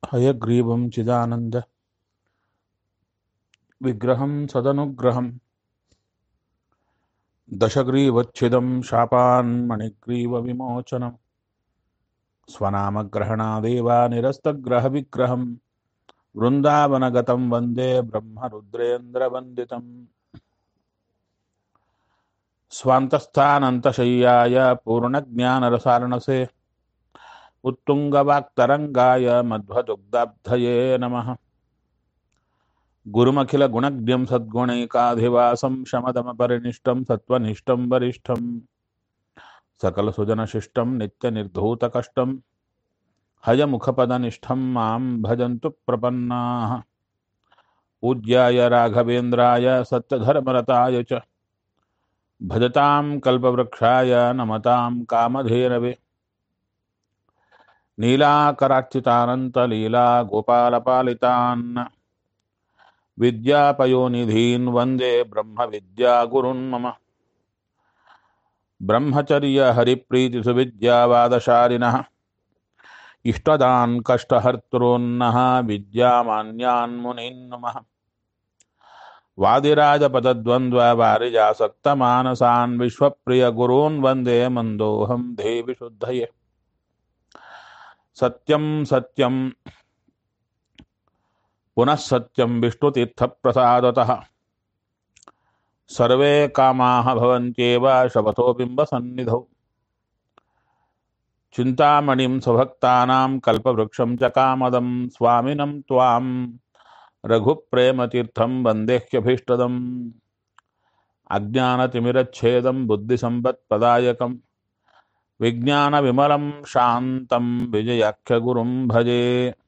हयग्रीवं चिदानन्द विग्रहं सदनुग्रहं दशग्रीवच्छिदं शापान्मणिग्रीवविमोचनं स्वनामग्रहणादेव निरस्तग्रहविग्रहं वृन्दावनगतं वन्दे ब्रह्मरुद्रेन्द्रवन्दितम् स्वान्तस्थानन्तशय्याय पूर्णज्ञानरसारणसे उत्तुङ्गवाक्तरङ्गाय मध्वदुग्धाब्धये नमः गुरुमखिलगुणज्ञं सद्गुणैकाधिवासं शमदमपरिनिष्टं सत्त्वनिष्ठं वरिष्ठं सकलसुजनशिष्टं नित्यनिर्धूतकष्टं हयमुखपदनिष्ठं मां भजन्तु प्रपन्नाः पूज्याय राघवेन्द्राय सत्यधर्मरताय च भजतां कल्पवृक्षाय नमतां कामधेनवे नीलाकरार्चितानन्तलीला गोपालपालितान् विद्यापयोनिधीन् वन्दे ब्रह्मविद्यागुरुन् मम ब्रह्मचर्यहरिप्रीतिसुविद्यावादशालिनः इष्टदान् कष्टहर्तॄन्नः विद्यामान्यान् मुनीन् नमः वादिराजपदद्वन्द्ववारिजासक्तमानसान् विश्वप्रियगुरून् वन्दे मन्दोऽहं देवि शुद्धये सत्यं सत्यं पुनः सत्यं विष्णुतीर्थप्रसादतः सर्वे कामाः भवन्त्येव शपथो बिम्बसन्निधौ चिन्तामणिं स्वभक्तानां कल्पवृक्षं च कामदं स्वामिनं त्वां रघुप्रेमतीर्थं वन्देह्यभीष्टदम् अज्ञानतिमिरच्छेदं बुद्धिसम्पत्प्रदायकं विज्ञानविमलं शान्तं विजयाख्यगुरुं भजे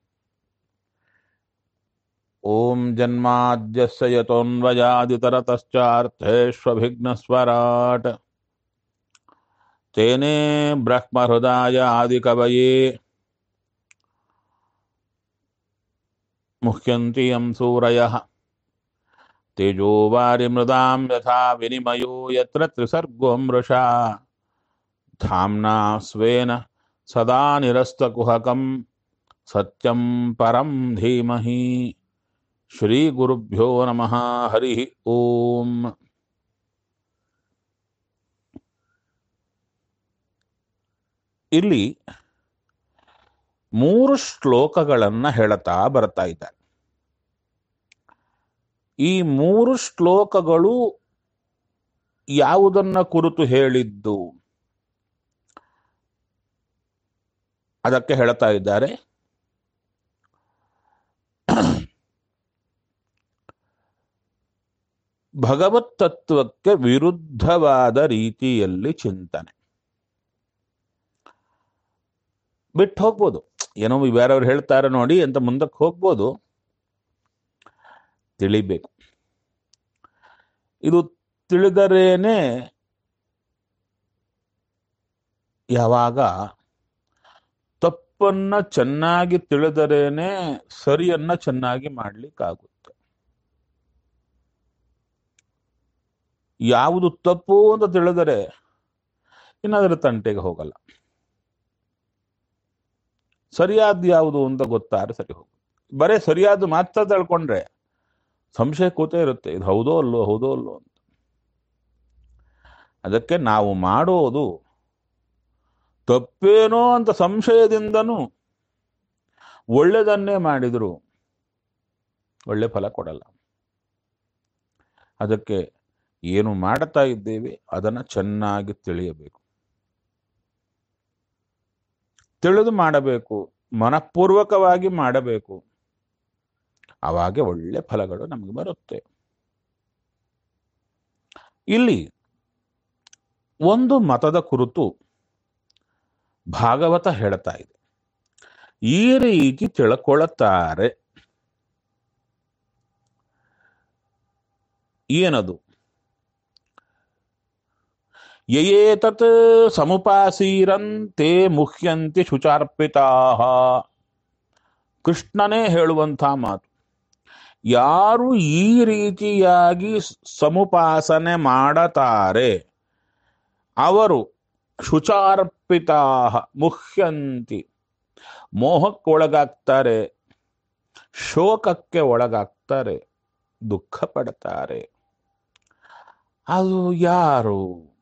ॐ जन्माद्यस्य यतोऽन्वयादितरतश्चार्थेष्वभिघ्नस्वराट् तेने ब्रह्महृदाय आदिकवये मुह्यन्ति यं सूरयः तेजोवारिमृदां यथा विनिमयो यत्र त्रिसर्गो मृषा धाम्ना स्वेन सदा निरस्तकुहकं सत्यं परं धीमहि श्रीगुरुभ्यो नमः हरिः ॐ ಇಲ್ಲಿ ಮೂರು ಶ್ಲೋಕಗಳನ್ನ ಹೇಳ್ತಾ ಬರ್ತಾ ಇದ್ದಾರೆ ಈ ಮೂರು ಶ್ಲೋಕಗಳು ಯಾವುದನ್ನ ಕುರಿತು ಹೇಳಿದ್ದು ಅದಕ್ಕೆ ಹೇಳ್ತಾ ಇದ್ದಾರೆ ಭಗವತ್ ತತ್ವಕ್ಕೆ ವಿರುದ್ಧವಾದ ರೀತಿಯಲ್ಲಿ ಚಿಂತನೆ ಬಿಟ್ಟು ಹೋಗ್ಬೋದು ಏನೋ ಬೇರೆಯವ್ರು ಹೇಳ್ತಾರೆ ನೋಡಿ ಅಂತ ಮುಂದಕ್ಕೆ ಹೋಗ್ಬೋದು ತಿಳಿಬೇಕು ಇದು ತಿಳಿದರೇನೆ ಯಾವಾಗ ತಪ್ಪನ್ನ ಚೆನ್ನಾಗಿ ತಿಳಿದರೇನೆ ಸರಿಯನ್ನ ಚೆನ್ನಾಗಿ ಮಾಡ್ಲಿಕ್ಕಾಗುತ್ತೆ ಯಾವುದು ತಪ್ಪು ಅಂತ ತಿಳಿದರೆ ಇನ್ನದರ ತಂಟೆಗೆ ಹೋಗಲ್ಲ ಸರಿಯಾದ ಯಾವುದು ಅಂತ ಗೊತ್ತಾರೆ ಸರಿ ಹೋಗುತ್ತೆ ಬರೇ ಸರಿಯಾದ ಮಾತ್ರ ತಿಳ್ಕೊಂಡ್ರೆ ಸಂಶಯ ಕೂತೇ ಇರುತ್ತೆ ಇದು ಹೌದೋ ಅಲ್ಲೋ ಹೌದೋ ಅಲ್ಲೋ ಅಂತ ಅದಕ್ಕೆ ನಾವು ಮಾಡೋದು ತಪ್ಪೇನೋ ಅಂತ ಸಂಶಯದಿಂದನೂ ಒಳ್ಳೆದನ್ನೇ ಮಾಡಿದ್ರು ಒಳ್ಳೆ ಫಲ ಕೊಡಲ್ಲ ಅದಕ್ಕೆ ಏನು ಮಾಡ್ತಾ ಇದ್ದೇವೆ ಅದನ್ನ ಚೆನ್ನಾಗಿ ತಿಳಿಯಬೇಕು ತಿಳಿದು ಮಾಡಬೇಕು ಮನಪೂರ್ವಕವಾಗಿ ಮಾಡಬೇಕು ಅವಾಗೆ ಒಳ್ಳೆ ಫಲಗಳು ನಮಗೆ ಬರುತ್ತೆ ಇಲ್ಲಿ ಒಂದು ಮತದ ಕುರಿತು ಭಾಗವತ ಹೇಳ್ತಾ ಇದೆ ಈ ರೀತಿ ತಿಳ್ಕೊಳ್ಳುತ್ತಾರೆ ಏನದು ಯಯೇತತ್ ಸಮುಪಾಸೀರಂತೆ ಮುಹ್ಯಂತಿ ಶುಚಾರ್ಪಿತಾ ಕೃಷ್ಣನೇ ಹೇಳುವಂಥ ಮಾತು ಯಾರು ಈ ರೀತಿಯಾಗಿ ಸಮುಪಾಸನೆ ಮಾಡತಾರೆ ಅವರು ಶುಚಾರ್ಪಿತಾ ಮುಹ್ಯಂತಿ ಮೋಹಕ್ಕೊಳಗಾಗ್ತಾರೆ ಶೋಕಕ್ಕೆ ಒಳಗಾಗ್ತಾರೆ ದುಃಖ ಪಡ್ತಾರೆ ಅದು ಯಾರು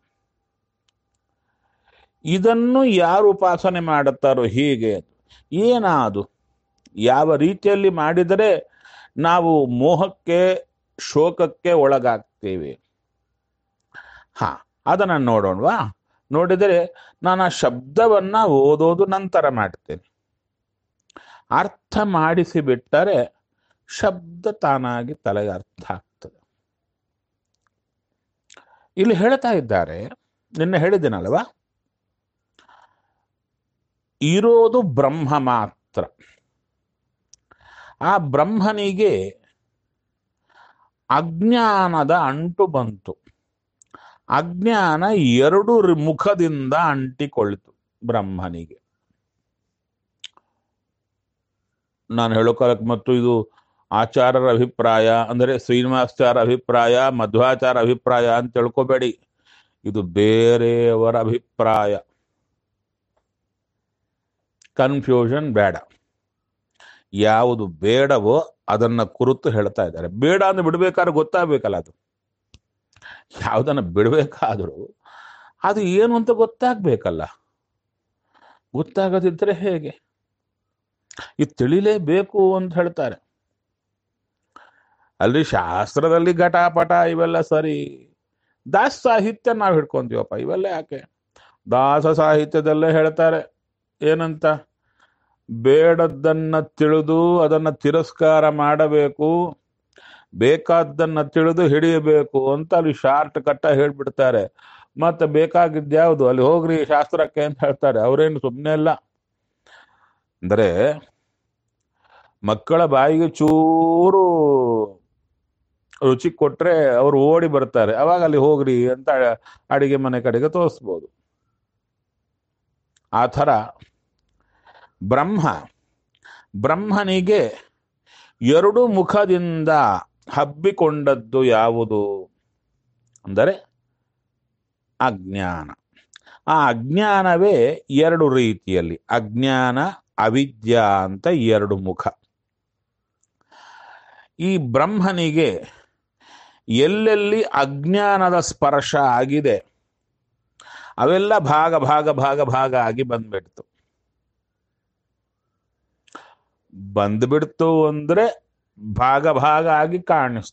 ಇದನ್ನು ಯಾರು ಉಪಾಸನೆ ಮಾಡುತ್ತಾರೋ ಹೀಗೆ ಏನಾದು ಯಾವ ರೀತಿಯಲ್ಲಿ ಮಾಡಿದರೆ ನಾವು ಮೋಹಕ್ಕೆ ಶೋಕಕ್ಕೆ ಒಳಗಾಗ್ತೇವೆ ಹಾ ಅದನ್ನು ನೋಡೋಣವಾ ನೋಡಿದರೆ ನಾನು ಆ ಶಬ್ದವನ್ನ ಓದೋದು ನಂತರ ಮಾಡ್ತೇನೆ ಅರ್ಥ ಮಾಡಿಸಿ ಬಿಟ್ಟರೆ ಶಬ್ದ ತಾನಾಗಿ ತಲೆಗೆ ಅರ್ಥ ಆಗ್ತದೆ ಇಲ್ಲಿ ಹೇಳ್ತಾ ಇದ್ದಾರೆ ನಿನ್ನೆ ಹೇಳಿದ್ದೀನಲ್ವಾ ಇರೋದು ಬ್ರಹ್ಮ ಮಾತ್ರ ಆ ಬ್ರಹ್ಮನಿಗೆ ಅಜ್ಞಾನದ ಅಂಟು ಬಂತು ಅಜ್ಞಾನ ಎರಡು ರಿ- ಮುಖದಿಂದ ಅಂಟಿಕೊಳ್ತು ಬ್ರಹ್ಮನಿಗೆ ನಾನು ಹೇಳೋಕಾಲಕ್ಕೆ ಮತ್ತು ಇದು ಆಚಾರ್ಯರ ಅಭಿಪ್ರಾಯ ಅಂದರೆ ಶ್ರೀನಿವಾಸಾಚಾರ ಅಭಿಪ್ರಾಯ ಮಧ್ವಾಚಾರ ಅಭಿಪ್ರಾಯ ಅಂತ ತಿಳ್ಕೊಬೇಡಿ ಇದು ಬೇರೆಯವರ ಅಭಿಪ್ರಾಯ ಕನ್ಫ್ಯೂಷನ್ ಬೇಡ ಯಾವುದು ಬೇಡವೋ ಅದನ್ನ ಕುರಿತು ಹೇಳ್ತಾ ಇದ್ದಾರೆ ಬೇಡ ಅಂದ್ರೆ ಬಿಡ್ಬೇಕಾದ್ರೆ ಗೊತ್ತಾಗ್ಬೇಕಲ್ಲ ಅದು ಯಾವುದನ್ನ ಬಿಡಬೇಕಾದ್ರೂ ಅದು ಏನು ಅಂತ ಗೊತ್ತಾಗ್ಬೇಕಲ್ಲ ಗೊತ್ತಾಗದಿದ್ರೆ ಹೇಗೆ ಇದು ತಿಳಿಲೇಬೇಕು ಅಂತ ಹೇಳ್ತಾರೆ ಅಲ್ಲಿ ಶಾಸ್ತ್ರದಲ್ಲಿ ಘಟಾಪಟ ಇವೆಲ್ಲ ಸರಿ ದಾಸ ಸಾಹಿತ್ಯ ನಾವು ಹಿಡ್ಕೊಂತೀವಪ್ಪ ಇವೆಲ್ಲ ಯಾಕೆ ದಾಸ ಸಾಹಿತ್ಯದಲ್ಲೇ ಹೇಳ್ತಾರೆ ಏನಂತ ಬೇಡದ್ದನ್ನ ತಿಳಿದು ಅದನ್ನ ತಿರಸ್ಕಾರ ಮಾಡಬೇಕು ಬೇಕಾದ್ದನ್ನ ತಿಳಿದು ಹಿಡಿಯಬೇಕು ಅಂತ ಅಲ್ಲಿ ಶಾರ್ಟ್ ಕಟ್ಟ ಹೇಳ್ಬಿಡ್ತಾರೆ ಮತ್ತೆ ಬೇಕಾಗಿದ್ಯಾವುದು ಅಲ್ಲಿ ಹೋಗ್ರಿ ಶಾಸ್ತ್ರಕ್ಕೆ ಅಂತ ಹೇಳ್ತಾರೆ ಅವ್ರೇನು ಸುಮ್ಮನೆ ಇಲ್ಲ ಅಂದರೆ ಮಕ್ಕಳ ಬಾಯಿಗೆ ಚೂರು ರುಚಿ ಕೊಟ್ರೆ ಅವ್ರು ಓಡಿ ಬರ್ತಾರೆ ಅವಾಗ ಅಲ್ಲಿ ಹೋಗ್ರಿ ಅಂತ ಅಡಿಗೆ ಮನೆ ಕಡೆಗೆ ತೋರಿಸ್ಬೋದು ಆ ಥರ ಬ್ರಹ್ಮ ಬ್ರಹ್ಮನಿಗೆ ಎರಡು ಮುಖದಿಂದ ಹಬ್ಬಿಕೊಂಡದ್ದು ಯಾವುದು ಅಂದರೆ ಅಜ್ಞಾನ ಆ ಅಜ್ಞಾನವೇ ಎರಡು ರೀತಿಯಲ್ಲಿ ಅಜ್ಞಾನ ಅವಿದ್ಯಾ ಅಂತ ಎರಡು ಮುಖ ಈ ಬ್ರಹ್ಮನಿಗೆ ಎಲ್ಲೆಲ್ಲಿ ಅಜ್ಞಾನದ ಸ್ಪರ್ಶ ಆಗಿದೆ ಅವೆಲ್ಲ ಭಾಗ ಭಾಗ ಭಾಗ ಭಾಗ ಆಗಿ ಬಂದ್ಬಿಡ್ತು ಬಂದ್ಬಿಡ್ತು ಅಂದ್ರೆ ಭಾಗ ಭಾಗ ಆಗಿ ಕಾಣಿಸ್ತು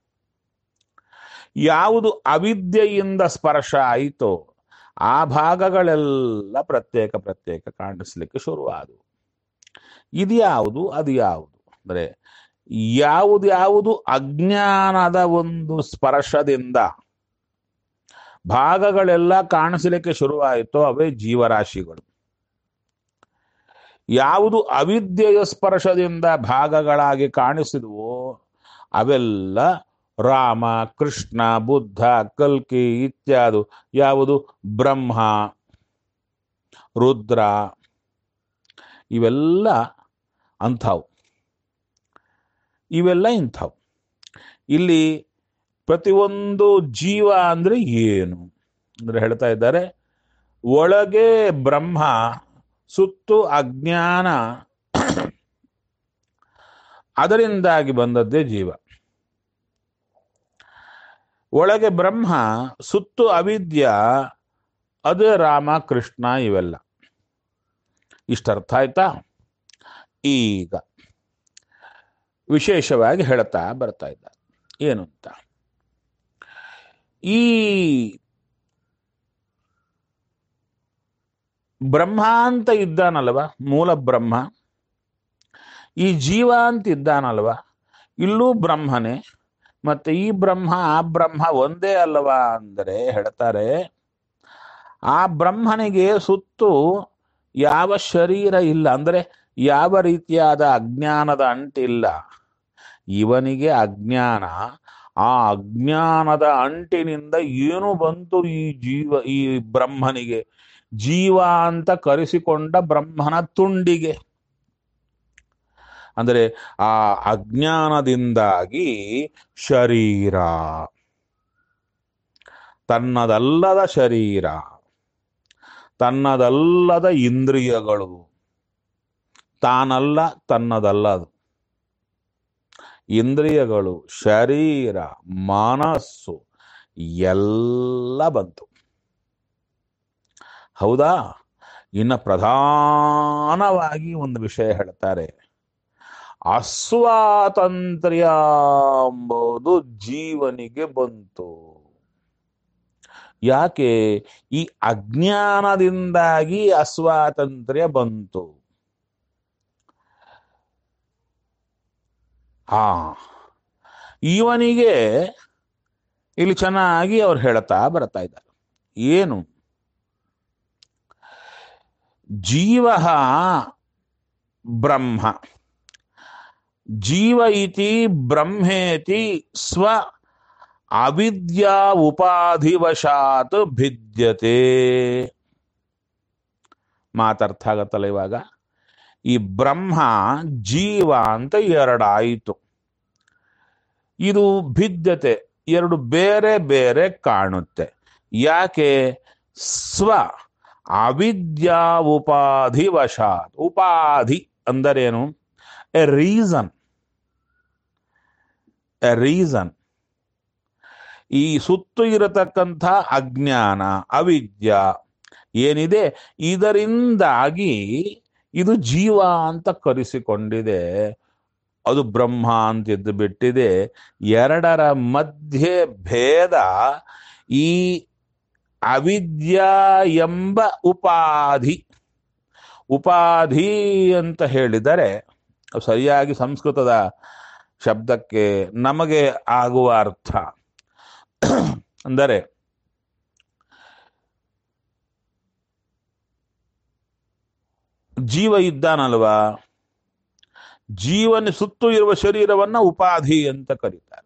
ಯಾವುದು ಅವಿದ್ಯೆಯಿಂದ ಸ್ಪರ್ಶ ಆಯಿತೋ ಆ ಭಾಗಗಳೆಲ್ಲ ಪ್ರತ್ಯೇಕ ಪ್ರತ್ಯೇಕ ಕಾಣಿಸ್ಲಿಕ್ಕೆ ಶುರುವಾದವು ಇದು ಯಾವುದು ಅದು ಯಾವುದು ಅಂದರೆ ಯಾವುದು ಯಾವುದು ಅಜ್ಞಾನದ ಒಂದು ಸ್ಪರ್ಶದಿಂದ ಭಾಗಗಳೆಲ್ಲ ಕಾಣಿಸಲಿಕ್ಕೆ ಶುರುವಾಯಿತೋ ಅವೇ ಜೀವರಾಶಿಗಳು ಯಾವುದು ಅವಿದ್ಯೆಯ ಸ್ಪರ್ಶದಿಂದ ಭಾಗಗಳಾಗಿ ಕಾಣಿಸಿದವೋ ಅವೆಲ್ಲ ರಾಮ ಕೃಷ್ಣ ಬುದ್ಧ ಕಲ್ಕಿ ಇತ್ಯಾದು ಯಾವುದು ಬ್ರಹ್ಮ ರುದ್ರ ಇವೆಲ್ಲ ಅಂಥವು ಇವೆಲ್ಲ ಇಂಥವು ಇಲ್ಲಿ ಪ್ರತಿಯೊಂದು ಜೀವ ಅಂದ್ರೆ ಏನು ಅಂದ್ರೆ ಹೇಳ್ತಾ ಇದ್ದಾರೆ ಒಳಗೆ ಬ್ರಹ್ಮ ಸುತ್ತು ಅಜ್ಞಾನ ಅದರಿಂದಾಗಿ ಬಂದದ್ದೇ ಜೀವ ಒಳಗೆ ಬ್ರಹ್ಮ ಸುತ್ತು ಅವಿದ್ಯ ಅದೇ ರಾಮ ಕೃಷ್ಣ ಇವೆಲ್ಲ ಇಷ್ಟರ್ಥ ಆಯ್ತಾ ಈಗ ವಿಶೇಷವಾಗಿ ಹೇಳ್ತಾ ಬರ್ತಾ ಇದ್ದಾರೆ ಏನು ಅಂತ ಈ ಬ್ರಹ್ಮ ಅಂತ ಇದ್ದಾನಲ್ವ ಮೂಲ ಬ್ರಹ್ಮ ಈ ಜೀವ ಅಂತ ಇದ್ದಾನಲ್ವ ಇಲ್ಲೂ ಬ್ರಹ್ಮನೇ ಮತ್ತೆ ಈ ಬ್ರಹ್ಮ ಆ ಬ್ರಹ್ಮ ಒಂದೇ ಅಲ್ವಾ ಅಂದರೆ ಹೇಳ್ತಾರೆ ಆ ಬ್ರಹ್ಮನಿಗೆ ಸುತ್ತು ಯಾವ ಶರೀರ ಇಲ್ಲ ಅಂದರೆ ಯಾವ ರೀತಿಯಾದ ಅಜ್ಞಾನದ ಅಂಟಿಲ್ಲ ಇವನಿಗೆ ಅಜ್ಞಾನ ಆ ಅಜ್ಞಾನದ ಅಂಟಿನಿಂದ ಏನು ಬಂತು ಈ ಜೀವ ಈ ಬ್ರಹ್ಮನಿಗೆ ಜೀವ ಅಂತ ಕರೆಸಿಕೊಂಡ ಬ್ರಹ್ಮನ ತುಂಡಿಗೆ ಅಂದರೆ ಆ ಅಜ್ಞಾನದಿಂದಾಗಿ ಶರೀರ ತನ್ನದಲ್ಲದ ಶರೀರ ತನ್ನದಲ್ಲದ ಇಂದ್ರಿಯಗಳು ತಾನಲ್ಲ ತನ್ನದಲ್ಲ ಅದು ಇಂದ್ರಿಯಗಳು ಶರೀರ ಮನಸ್ಸು ಎಲ್ಲ ಬಂತು ಹೌದಾ ಇನ್ನು ಪ್ರಧಾನವಾಗಿ ಒಂದು ವಿಷಯ ಹೇಳ್ತಾರೆ ಅಸ್ವಾತಂತ್ರ್ಯ ಎಂಬುದು ಜೀವನಿಗೆ ಬಂತು ಯಾಕೆ ಈ ಅಜ್ಞಾನದಿಂದಾಗಿ ಅಸ್ವಾತಂತ್ರ್ಯ ಬಂತು ಹಾ ಇವನಿಗೆ ಇಲ್ಲಿ ಚೆನ್ನಾಗಿ ಅವ್ರು ಹೇಳ್ತಾ ಬರ್ತಾ ಇದ್ದಾರೆ ಏನು ಜೀವ ಬ್ರಹ್ಮ ಜೀವ ಇತಿ ಬ್ರಹ್ಮೇತಿ ಸ್ವ ಅವಿದ್ಯಾ ಉಪಾಧಿವಶಾತ್ ಭಿದ್ಯತೆ ಮಾತರ್ಥ ಆಗತ್ತಲ್ಲ ಇವಾಗ ಈ ಬ್ರಹ್ಮ ಜೀವ ಅಂತ ಎರಡಾಯಿತು ಇದು ಭಿದ್ಯತೆ ಎರಡು ಬೇರೆ ಬೇರೆ ಕಾಣುತ್ತೆ ಯಾಕೆ ಸ್ವ ಅವಿದ್ಯಾ ಉಪಾಧಿ ವಶಾತ್ ಉಪಾಧಿ ಅಂದರೇನು ಎ ರೀಸನ್ ಎ ರೀಸನ್ ಈ ಸುತ್ತು ಇರತಕ್ಕಂಥ ಅಜ್ಞಾನ ಅವಿದ್ಯ ಏನಿದೆ ಇದರಿಂದಾಗಿ ಇದು ಜೀವ ಅಂತ ಕರೆಸಿಕೊಂಡಿದೆ ಅದು ಬ್ರಹ್ಮ ಅಂತ ಎದ್ದು ಬಿಟ್ಟಿದೆ ಎರಡರ ಮಧ್ಯೆ ಭೇದ ಈ ಅವಿದ್ಯ ಎಂಬ ಉಪಾಧಿ ಉಪಾಧಿ ಅಂತ ಹೇಳಿದರೆ ಸರಿಯಾಗಿ ಸಂಸ್ಕೃತದ ಶಬ್ದಕ್ಕೆ ನಮಗೆ ಆಗುವ ಅರ್ಥ ಅಂದರೆ ಜೀವ ಇದ್ದಾನಲ್ವಾ ಜೀವನ ಸುತ್ತು ಇರುವ ಶರೀರವನ್ನ ಉಪಾಧಿ ಅಂತ ಕರೀತಾರೆ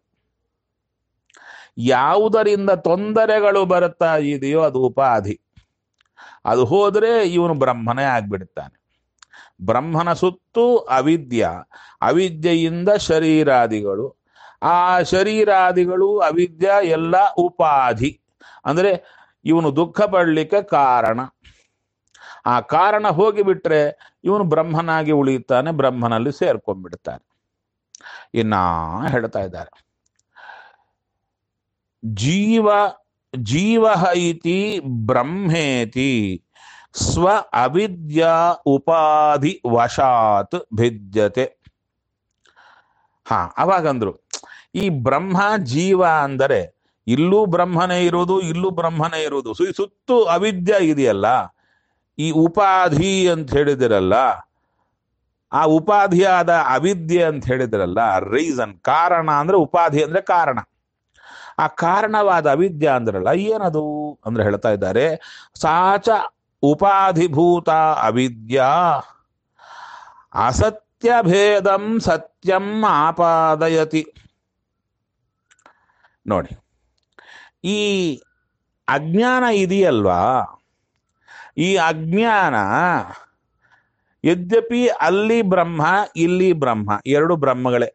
ಯಾವುದರಿಂದ ತೊಂದರೆಗಳು ಬರುತ್ತಾ ಇದೆಯೋ ಅದು ಉಪಾಧಿ ಅದು ಹೋದ್ರೆ ಇವನು ಬ್ರಹ್ಮನೇ ಆಗ್ಬಿಡ್ತಾನೆ ಬ್ರಹ್ಮನ ಸುತ್ತು ಅವಿದ್ಯ ಅವಿದ್ಯೆಯಿಂದ ಶರೀರಾದಿಗಳು ಆ ಶರೀರಾದಿಗಳು ಅವಿದ್ಯ ಎಲ್ಲ ಉಪಾಧಿ ಅಂದ್ರೆ ಇವನು ದುಃಖ ಪಡಲಿಕ್ಕೆ ಕಾರಣ ಆ ಕಾರಣ ಹೋಗಿಬಿಟ್ರೆ ಇವನು ಬ್ರಹ್ಮನಾಗಿ ಉಳಿಯುತ್ತಾನೆ ಬ್ರಹ್ಮನಲ್ಲಿ ಸೇರ್ಕೊಂಡ್ಬಿಡ್ತಾನೆ ಇನ್ನ ಹೇಳ್ತಾ ಇದ್ದಾರೆ ಜೀವ ಜೀವ ಇತಿ ಬ್ರಹ್ಮೇತಿ ಸ್ವ ಅವಿದ್ಯಾ ಉಪಾಧಿ ವಶಾತ್ ಭಿದ್ಯತೆ ಹಾ ಅವಾಗಂದ್ರು ಈ ಬ್ರಹ್ಮ ಜೀವ ಅಂದರೆ ಇಲ್ಲೂ ಬ್ರಹ್ಮನೇ ಇರುವುದು ಇಲ್ಲೂ ಬ್ರಹ್ಮನೇ ಇರುವುದು ಸು- ಸುತ್ತು ಅವಿದ್ಯ ಇದೆಯಲ್ಲ ಈ ಉಪಾಧಿ ಅಂತ ಹೇಳಿದಿರಲ್ಲ ಆ ಉಪಾಧಿಯಾದ ಅವಿದ್ಯೆ ಅಂತ ಹೇಳಿದಿರಲ್ಲ ರೀಸನ್ ಕಾರಣ ಅಂದ್ರೆ ಉಪಾಧಿ ಅಂದ್ರೆ ಕಾರಣ ಆ ಕಾರಣವಾದ ಅವಿದ್ಯ ಅಂದ್ರಲ್ಲ ಏನದು ಅಂದ್ರೆ ಹೇಳ್ತಾ ಇದ್ದಾರೆ ಸಾಚ ಉಪಾಧಿಭೂತ ಅವಿದ್ಯಾ ಅಸತ್ಯ ಭೇದಂ ಸತ್ಯಂ ಆಪಾದಯತಿ ನೋಡಿ ಈ ಅಜ್ಞಾನ ಇದೆಯಲ್ವಾ ಈ ಅಜ್ಞಾನ ಯದ್ಯಪಿ ಅಲ್ಲಿ ಬ್ರಹ್ಮ ಇಲ್ಲಿ ಬ್ರಹ್ಮ ಎರಡು ಬ್ರಹ್ಮಗಳೇ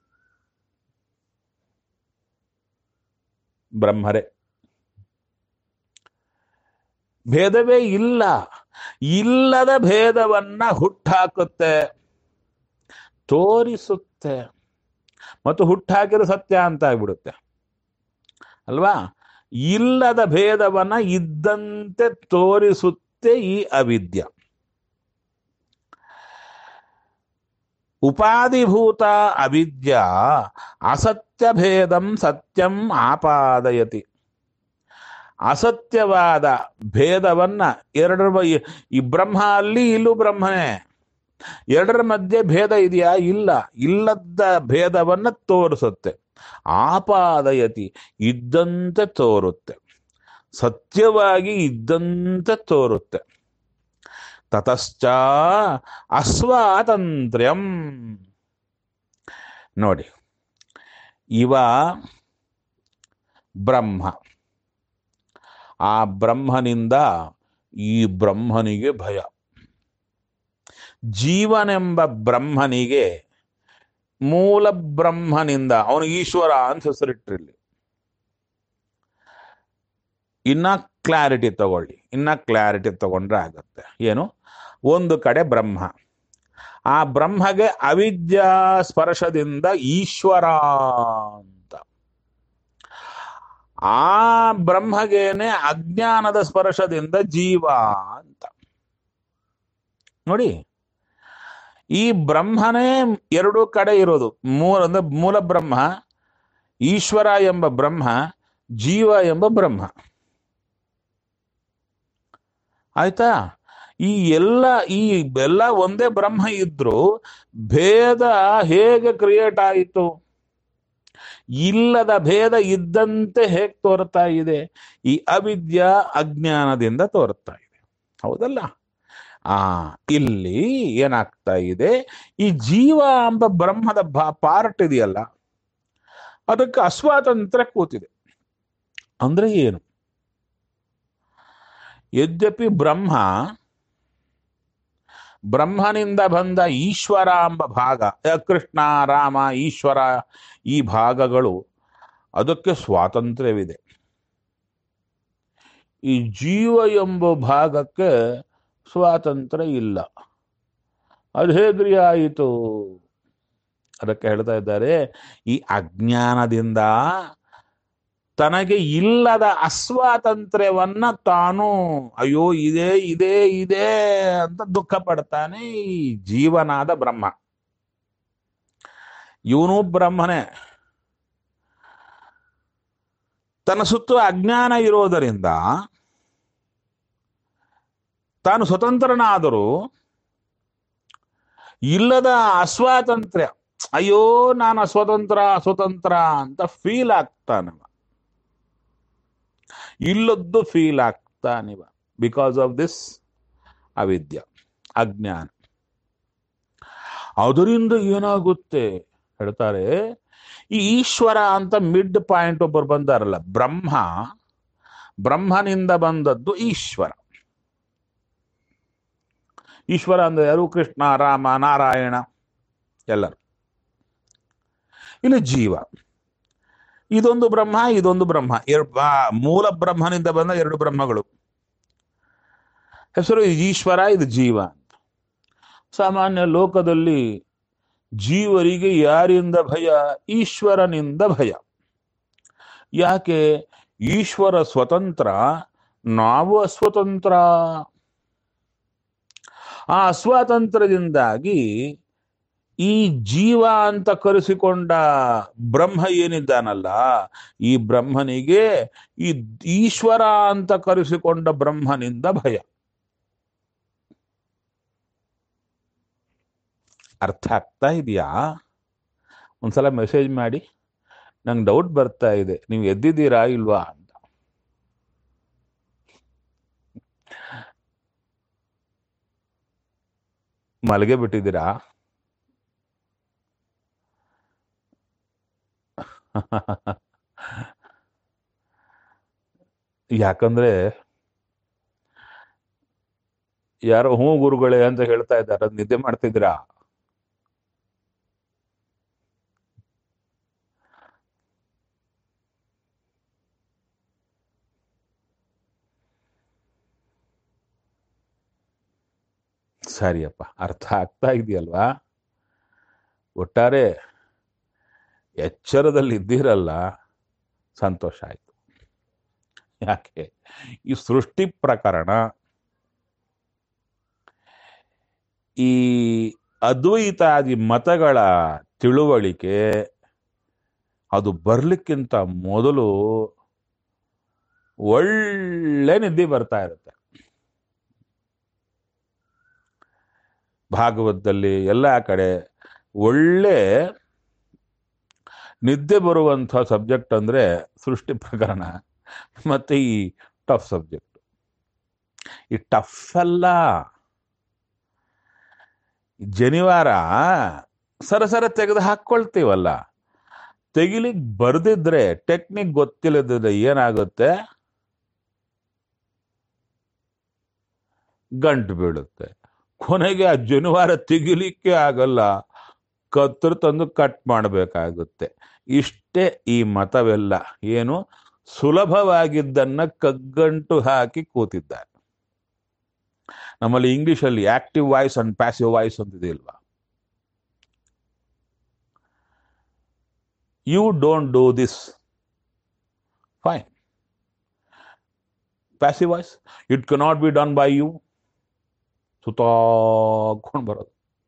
ಬ್ರಹ್ಮರೇ ಭೇದವೇ ಇಲ್ಲ ಇಲ್ಲದ ಭೇದವನ್ನ ಹುಟ್ಟಾಕುತ್ತೆ ತೋರಿಸುತ್ತೆ ಮತ್ತು ಹುಟ್ಟಾಕಿರೋ ಸತ್ಯ ಅಂತ ಆಗ್ಬಿಡುತ್ತೆ ಅಲ್ವಾ ಇಲ್ಲದ ಭೇದವನ್ನ ಇದ್ದಂತೆ ತೋರಿಸುತ್ತೆ ಈ ಅವಿದ್ಯ ಉಪಾಧಿಭೂತ ಅವಿದ್ಯ ಅಸತ್ಯ ಭೇದಂ ಸತ್ಯಂ ಆಪಾದಯತಿ ಅಸತ್ಯವಾದ ಭೇದವನ್ನ ಎರಡರ ಬ- ಈ ಬ್ರಹ್ಮ ಅಲ್ಲಿ ಇಲ್ಲೂ ಬ್ರಹ್ಮನೇ ಎರಡರ ಮಧ್ಯೆ ಭೇದ ಇದೆಯಾ ಇಲ್ಲ ಇಲ್ಲದ ಭೇದವನ್ನ ತೋರಿಸುತ್ತೆ ಆಪಾದಯತಿ ಇದ್ದಂತೆ ತೋರುತ್ತೆ ಸತ್ಯವಾಗಿ ಇದ್ದಂತೆ ತೋರುತ್ತೆ ತತಶ್ಚ ಅಸ್ವಾತಂತ್ರ್ಯಂ ನೋಡಿ ಇವ ಬ್ರಹ್ಮ ಆ ಬ್ರಹ್ಮನಿಂದ ಈ ಬ್ರಹ್ಮನಿಗೆ ಭಯ ಜೀವನೆಂಬ ಬ್ರಹ್ಮನಿಗೆ ಮೂಲ ಬ್ರಹ್ಮನಿಂದ ಅವನು ಈಶ್ವರ ಅಂತ ಹೆಸರಿಟ್ಟಿರಲಿ ಇನ್ನ ಕ್ಲಾರಿಟಿ ತಗೊಳ್ಳಿ ಇನ್ನ ಕ್ಲಾರಿಟಿ ತಗೊಂಡ್ರೆ ಆಗತ್ತೆ ಏನು ಒಂದು ಕಡೆ ಬ್ರಹ್ಮ ಆ ಬ್ರಹ್ಮಗೆ ಅವಿದ್ಯಾ ಸ್ಪರ್ಶದಿಂದ ಈಶ್ವರ ಅಂತ ಆ ಬ್ರಹ್ಮಗೇನೆ ಅಜ್ಞಾನದ ಸ್ಪರ್ಶದಿಂದ ಜೀವ ಅಂತ ನೋಡಿ ಈ ಬ್ರಹ್ಮನೇ ಎರಡು ಕಡೆ ಇರೋದು ಮೂಲ ಅಂದ್ರೆ ಮೂಲ ಬ್ರಹ್ಮ ಈಶ್ವರ ಎಂಬ ಬ್ರಹ್ಮ ಜೀವ ಎಂಬ ಬ್ರಹ್ಮ ಆಯ್ತಾ ಈ ಎಲ್ಲ ಈ ಎಲ್ಲ ಒಂದೇ ಬ್ರಹ್ಮ ಇದ್ರು ಭೇದ ಹೇಗೆ ಕ್ರಿಯೇಟ್ ಆಯಿತು ಇಲ್ಲದ ಭೇದ ಇದ್ದಂತೆ ಹೇಗೆ ತೋರ್ತಾ ಇದೆ ಈ ಅವಿದ್ಯಾ ಅಜ್ಞಾನದಿಂದ ತೋರ್ತಾ ಇದೆ ಹೌದಲ್ಲ ಆ ಇಲ್ಲಿ ಏನಾಗ್ತಾ ಇದೆ ಈ ಜೀವ ಎಂಬ ಬ್ರಹ್ಮದ ಪಾರ್ಟ್ ಇದೆಯಲ್ಲ ಅದಕ್ಕೆ ಅಸ್ವಾತಂತ್ರ್ಯ ಕೂತಿದೆ ಅಂದ್ರೆ ಏನು ಯದ್ಯಪಿ ಬ್ರಹ್ಮ ಬ್ರಹ್ಮನಿಂದ ಬಂದ ಈಶ್ವರ ಎಂಬ ಭಾಗ ಕೃಷ್ಣ ರಾಮ ಈಶ್ವರ ಈ ಭಾಗಗಳು ಅದಕ್ಕೆ ಸ್ವಾತಂತ್ರ್ಯವಿದೆ ಈ ಜೀವ ಎಂಬ ಭಾಗಕ್ಕೆ ಸ್ವಾತಂತ್ರ್ಯ ಇಲ್ಲ ಅದು ಹೇಗ್ರಿ ಆಯಿತು ಅದಕ್ಕೆ ಹೇಳ್ತಾ ಇದ್ದಾರೆ ಈ ಅಜ್ಞಾನದಿಂದ ತನಗೆ ಇಲ್ಲದ ಅಸ್ವಾತಂತ್ರ್ಯವನ್ನ ತಾನು ಅಯ್ಯೋ ಇದೇ ಇದೇ ಇದೆ ಅಂತ ದುಃಖ ಪಡ್ತಾನೆ ಈ ಜೀವನಾದ ಬ್ರಹ್ಮ ಇವನು ಬ್ರಹ್ಮನೇ ತನ್ನ ಸುತ್ತ ಅಜ್ಞಾನ ಇರೋದರಿಂದ ತಾನು ಸ್ವತಂತ್ರನಾದರೂ ಇಲ್ಲದ ಅಸ್ವಾತಂತ್ರ್ಯ ಅಯ್ಯೋ ನಾನು ಅಸ್ವತಂತ್ರ ಸ್ವತಂತ್ರ ಅಂತ ಫೀಲ್ ಆಗ್ತಾನವ ಇಲ್ಲದ್ದು ಫೀಲ್ ಆಗ್ತಾನಿವ ಬಿಕಾಸ್ ಆಫ್ ದಿಸ್ ಅವಿದ್ಯ ಅಜ್ಞಾನ ಅದರಿಂದ ಏನಾಗುತ್ತೆ ಹೇಳ್ತಾರೆ ಈ ಈಶ್ವರ ಅಂತ ಮಿಡ್ ಪಾಯಿಂಟ್ ಒಬ್ಬರು ಬಂದಾರಲ್ಲ ಬ್ರಹ್ಮ ಬ್ರಹ್ಮನಿಂದ ಬಂದದ್ದು ಈಶ್ವರ ಈಶ್ವರ ಅಂದ್ರೆ ಯಾರು ಕೃಷ್ಣ ರಾಮ ನಾರಾಯಣ ಎಲ್ಲರು ಇಲ್ಲಿ ಜೀವ ಇದೊಂದು ಬ್ರಹ್ಮ ಇದೊಂದು ಬ್ರಹ್ಮ ಎರಡು ಮೂಲ ಬ್ರಹ್ಮನಿಂದ ಬಂದ ಎರಡು ಬ್ರಹ್ಮಗಳು ಹೆಸರು ಈಶ್ವರ ಇದು ಜೀವ ಅಂತ ಸಾಮಾನ್ಯ ಲೋಕದಲ್ಲಿ ಜೀವರಿಗೆ ಯಾರಿಂದ ಭಯ ಈಶ್ವರನಿಂದ ಭಯ ಯಾಕೆ ಈಶ್ವರ ಸ್ವತಂತ್ರ ನಾವು ಅಸ್ವತಂತ್ರ ಆ ಅಸ್ವಾತಂತ್ರ್ಯದಿಂದಾಗಿ ಈ ಜೀವ ಅಂತ ಕರೆಸಿಕೊಂಡ ಬ್ರಹ್ಮ ಏನಿದ್ದಾನಲ್ಲ ಈ ಬ್ರಹ್ಮನಿಗೆ ಈ ಈಶ್ವರ ಅಂತ ಕರೆಸಿಕೊಂಡ ಬ್ರಹ್ಮನಿಂದ ಭಯ ಅರ್ಥ ಆಗ್ತಾ ಇದೆಯಾ ಒಂದ್ಸಲ ಮೆಸೇಜ್ ಮಾಡಿ ನಂಗೆ ಡೌಟ್ ಬರ್ತಾ ಇದೆ ನೀವು ಎದ್ದಿದ್ದೀರಾ ಇಲ್ವಾ ಅಂತ ಮಲಗೆ ಬಿಟ್ಟಿದ್ದೀರಾ ಯಾಕಂದ್ರೆ ಯಾರೋ ಹ್ಞೂ ಗುರುಗಳೇ ಅಂತ ಹೇಳ್ತಾ ಇದ್ದಾರೆ ಅದ್ ನಿದ್ದೆ ಮಾಡ್ತಿದ್ದೀರಾ ಸರಿಯಪ್ಪ ಅರ್ಥ ಆಗ್ತಾ ಇದೆಯಲ್ವಾ ಒಟ್ಟಾರೆ ಎಚ್ಚರದಲ್ಲಿ ಇದ್ದೀರಲ್ಲ ಸಂತೋಷ ಆಯ್ತು ಯಾಕೆ ಈ ಸೃಷ್ಟಿ ಪ್ರಕರಣ ಈ ಅದ್ವೈತಾದಿ ಮತಗಳ ತಿಳುವಳಿಕೆ ಅದು ಬರ್ಲಿಕ್ಕಿಂತ ಮೊದಲು ಒಳ್ಳೆ ನಿದ್ದೆ ಬರ್ತಾ ಇರುತ್ತೆ ಭಾಗವತದಲ್ಲಿ ಎಲ್ಲ ಕಡೆ ಒಳ್ಳೆ ನಿದ್ದೆ ಬರುವಂಥ ಸಬ್ಜೆಕ್ಟ್ ಅಂದ್ರೆ ಸೃಷ್ಟಿ ಪ್ರಕರಣ ಮತ್ತೆ ಈ ಟಫ್ ಸಬ್ಜೆಕ್ಟ್ ಈ ಟಫ್ ಅಲ್ಲ ಜನಿವಾರ ಸರಸರ ತೆಗೆದು ಹಾಕ್ಕೊಳ್ತೀವಲ್ಲ ತೆಗಿಲಿಕ್ ಬರ್ದಿದ್ರೆ ಟೆಕ್ನಿಕ್ ಗೊತ್ತಿಲ್ಲದಿದ್ರೆ ಏನಾಗುತ್ತೆ ಗಂಟು ಬೀಳುತ್ತೆ ಕೊನೆಗೆ ಆ ಜನಿವಾರ ತೆಗಿಲಿಕ್ಕೆ ಆಗಲ್ಲ ಕತ್ತರು ತಂದು ಕಟ್ ಮಾಡಬೇಕಾಗುತ್ತೆ ಇಷ್ಟೇ ಈ ಮತವೆಲ್ಲ ಏನು ಸುಲಭವಾಗಿದ್ದನ್ನ ಕಗ್ಗಂಟು ಹಾಕಿ ಕೂತಿದ್ದಾರೆ ನಮ್ಮಲ್ಲಿ ಇಂಗ್ಲಿಷಲ್ಲಿ active voice and passive voice ಅಂತಿದೆ ಇಲ್ವಾ you don't do this fine passive voice it cannot be done by you ಸುತ್ತಾಕೊಂಡು ಬರೋದು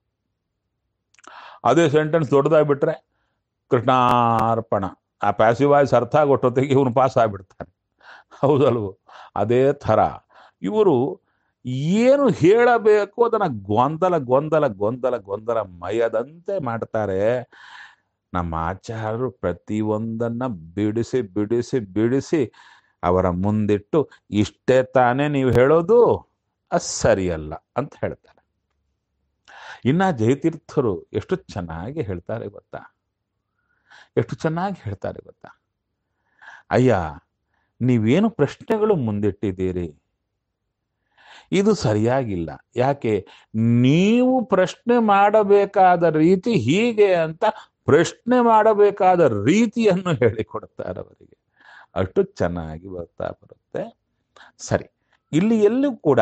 ಅದೇ ಸೆಂಟೆನ್ಸ್ ದೊಡ್ಡದಾಗ್ಬಿಟ್ರೆ ಕೃಷ್ಣಾರ್ಪಣ ಆ ಪ್ಯಾಸಿವ್ ವಾಯ್ಸ್ ಅರ್ಥ ಆಗೋಷ್ಟೊತ್ತಿಗೆ ಇವನು ಪಾಸ್ ಆಗಿಬಿಡ್ತಾನೆ ಹೌದಲ್ವೋ ಅದೇ ಥರ ಇವರು ಏನು ಹೇಳಬೇಕು ಅದನ್ನ ಗೊಂದಲ ಗೊಂದಲ ಗೊಂದಲ ಗೊಂದಲ ಮಯದಂತೆ ಮಾಡ್ತಾರೆ ನಮ್ಮ ಆಚಾರ್ಯರು ಪ್ರತಿಯೊಂದನ್ನ ಬಿಡಿಸಿ ಬಿಡಿಸಿ ಬಿಡಿಸಿ ಅವರ ಮುಂದಿಟ್ಟು ಇಷ್ಟೇ ತಾನೇ ನೀವು ಹೇಳೋದು ಅದು ಸರಿಯಲ್ಲ ಅಂತ ಹೇಳ್ತಾರೆ ಇನ್ನ ಜಯತೀರ್ಥರು ಎಷ್ಟು ಚೆನ್ನಾಗಿ ಹೇಳ್ತಾರೆ ಗೊತ್ತಾ ಎಷ್ಟು ಚೆನ್ನಾಗಿ ಹೇಳ್ತಾರೆ ಗೊತ್ತಾ ಅಯ್ಯ ನೀವೇನು ಪ್ರಶ್ನೆಗಳು ಮುಂದಿಟ್ಟಿದ್ದೀರಿ ಇದು ಸರಿಯಾಗಿಲ್ಲ ಯಾಕೆ ನೀವು ಪ್ರಶ್ನೆ ಮಾಡಬೇಕಾದ ರೀತಿ ಹೀಗೆ ಅಂತ ಪ್ರಶ್ನೆ ಮಾಡಬೇಕಾದ ರೀತಿಯನ್ನು ಹೇಳಿಕೊಡ್ತಾರೆ ಅವರಿಗೆ ಅಷ್ಟು ಚೆನ್ನಾಗಿ ಬರ್ತಾ ಬರುತ್ತೆ ಸರಿ ಇಲ್ಲಿ ಎಲ್ಲೂ ಕೂಡ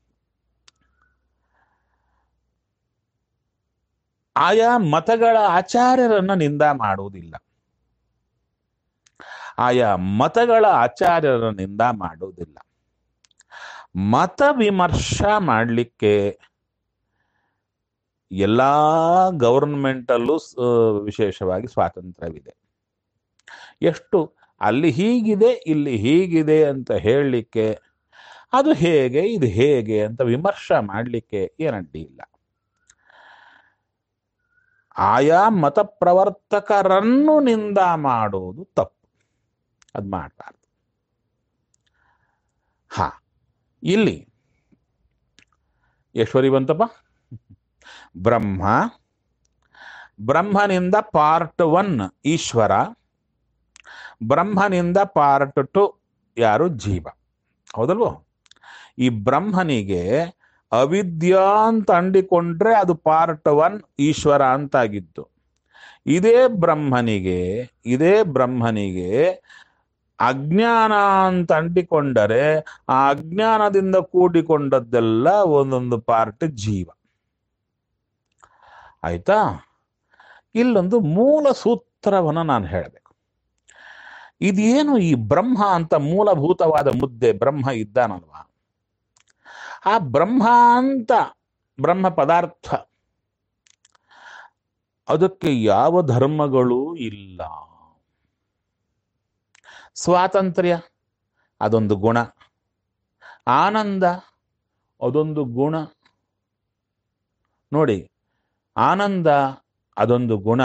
ಆಯಾ ಮತಗಳ ಆಚಾರ್ಯರನ್ನ ನಿಂದ ಮಾಡುವುದಿಲ್ಲ ಆಯಾ ಮತಗಳ ಆಚಾರ್ಯರ ನಿಂದ ಮಾಡುವುದಿಲ್ಲ ಮತ ವಿಮರ್ಶ ಮಾಡಲಿಕ್ಕೆ ಎಲ್ಲ ಗವರ್ಮೆಂಟಲ್ಲೂ ವಿಶೇಷವಾಗಿ ಸ್ವಾತಂತ್ರ್ಯವಿದೆ ಎಷ್ಟು ಅಲ್ಲಿ ಹೀಗಿದೆ ಇಲ್ಲಿ ಹೀಗಿದೆ ಅಂತ ಹೇಳಲಿಕ್ಕೆ ಅದು ಹೇಗೆ ಇದು ಹೇಗೆ ಅಂತ ವಿಮರ್ಶ ಮಾಡಲಿಕ್ಕೆ ಏನಡ್ಡಿ ಇಲ್ಲ ಆಯಾ ಮತ ಪ್ರವರ್ತಕರನ್ನು ನಿಂದ ಮಾಡುವುದು ತಪ್ಪು ಅದು ಮಾಡಬಾರ್ದು ಹಾ ಇಲ್ಲಿ ಯಶ್ವರಿ ಬಂತಪ್ಪ ಬ್ರಹ್ಮ ಬ್ರಹ್ಮನಿಂದ ಪಾರ್ಟ್ ಒನ್ ಈಶ್ವರ ಬ್ರಹ್ಮನಿಂದ ಪಾರ್ಟ್ ಟು ಯಾರು ಜೀವ ಹೌದಲ್ವೋ ಈ ಬ್ರಹ್ಮನಿಗೆ ಅವಿದ್ಯಾ ಅಂತ ಅಂಡಿಕೊಂಡ್ರೆ ಅದು ಪಾರ್ಟ್ ಒನ್ ಈಶ್ವರ ಅಂತಾಗಿತ್ತು ಇದೇ ಬ್ರಹ್ಮನಿಗೆ ಇದೇ ಬ್ರಹ್ಮನಿಗೆ ಅಜ್ಞಾನ ಅಂತ ಅಂಟಿಕೊಂಡರೆ ಆ ಅಜ್ಞಾನದಿಂದ ಕೂಡಿಕೊಂಡದ್ದೆಲ್ಲ ಒಂದೊಂದು ಪಾರ್ಟ್ ಜೀವ ಆಯ್ತಾ ಇಲ್ಲೊಂದು ಮೂಲ ಸೂತ್ರವನ್ನು ನಾನು ಹೇಳಬೇಕು ಇದೇನು ಈ ಬ್ರಹ್ಮ ಅಂತ ಮೂಲಭೂತವಾದ ಮುದ್ದೆ ಬ್ರಹ್ಮ ಇದ್ದಾನಲ್ವಾ ಆ ಬ್ರಹ್ಮ ಅಂತ ಬ್ರಹ್ಮ ಪದಾರ್ಥ ಅದಕ್ಕೆ ಯಾವ ಧರ್ಮಗಳೂ ಇಲ್ಲ ಸ್ವಾತಂತ್ರ್ಯ ಅದೊಂದು ಗುಣ ಆನಂದ ಅದೊಂದು ಗುಣ ನೋಡಿ ಆನಂದ ಅದೊಂದು ಗುಣ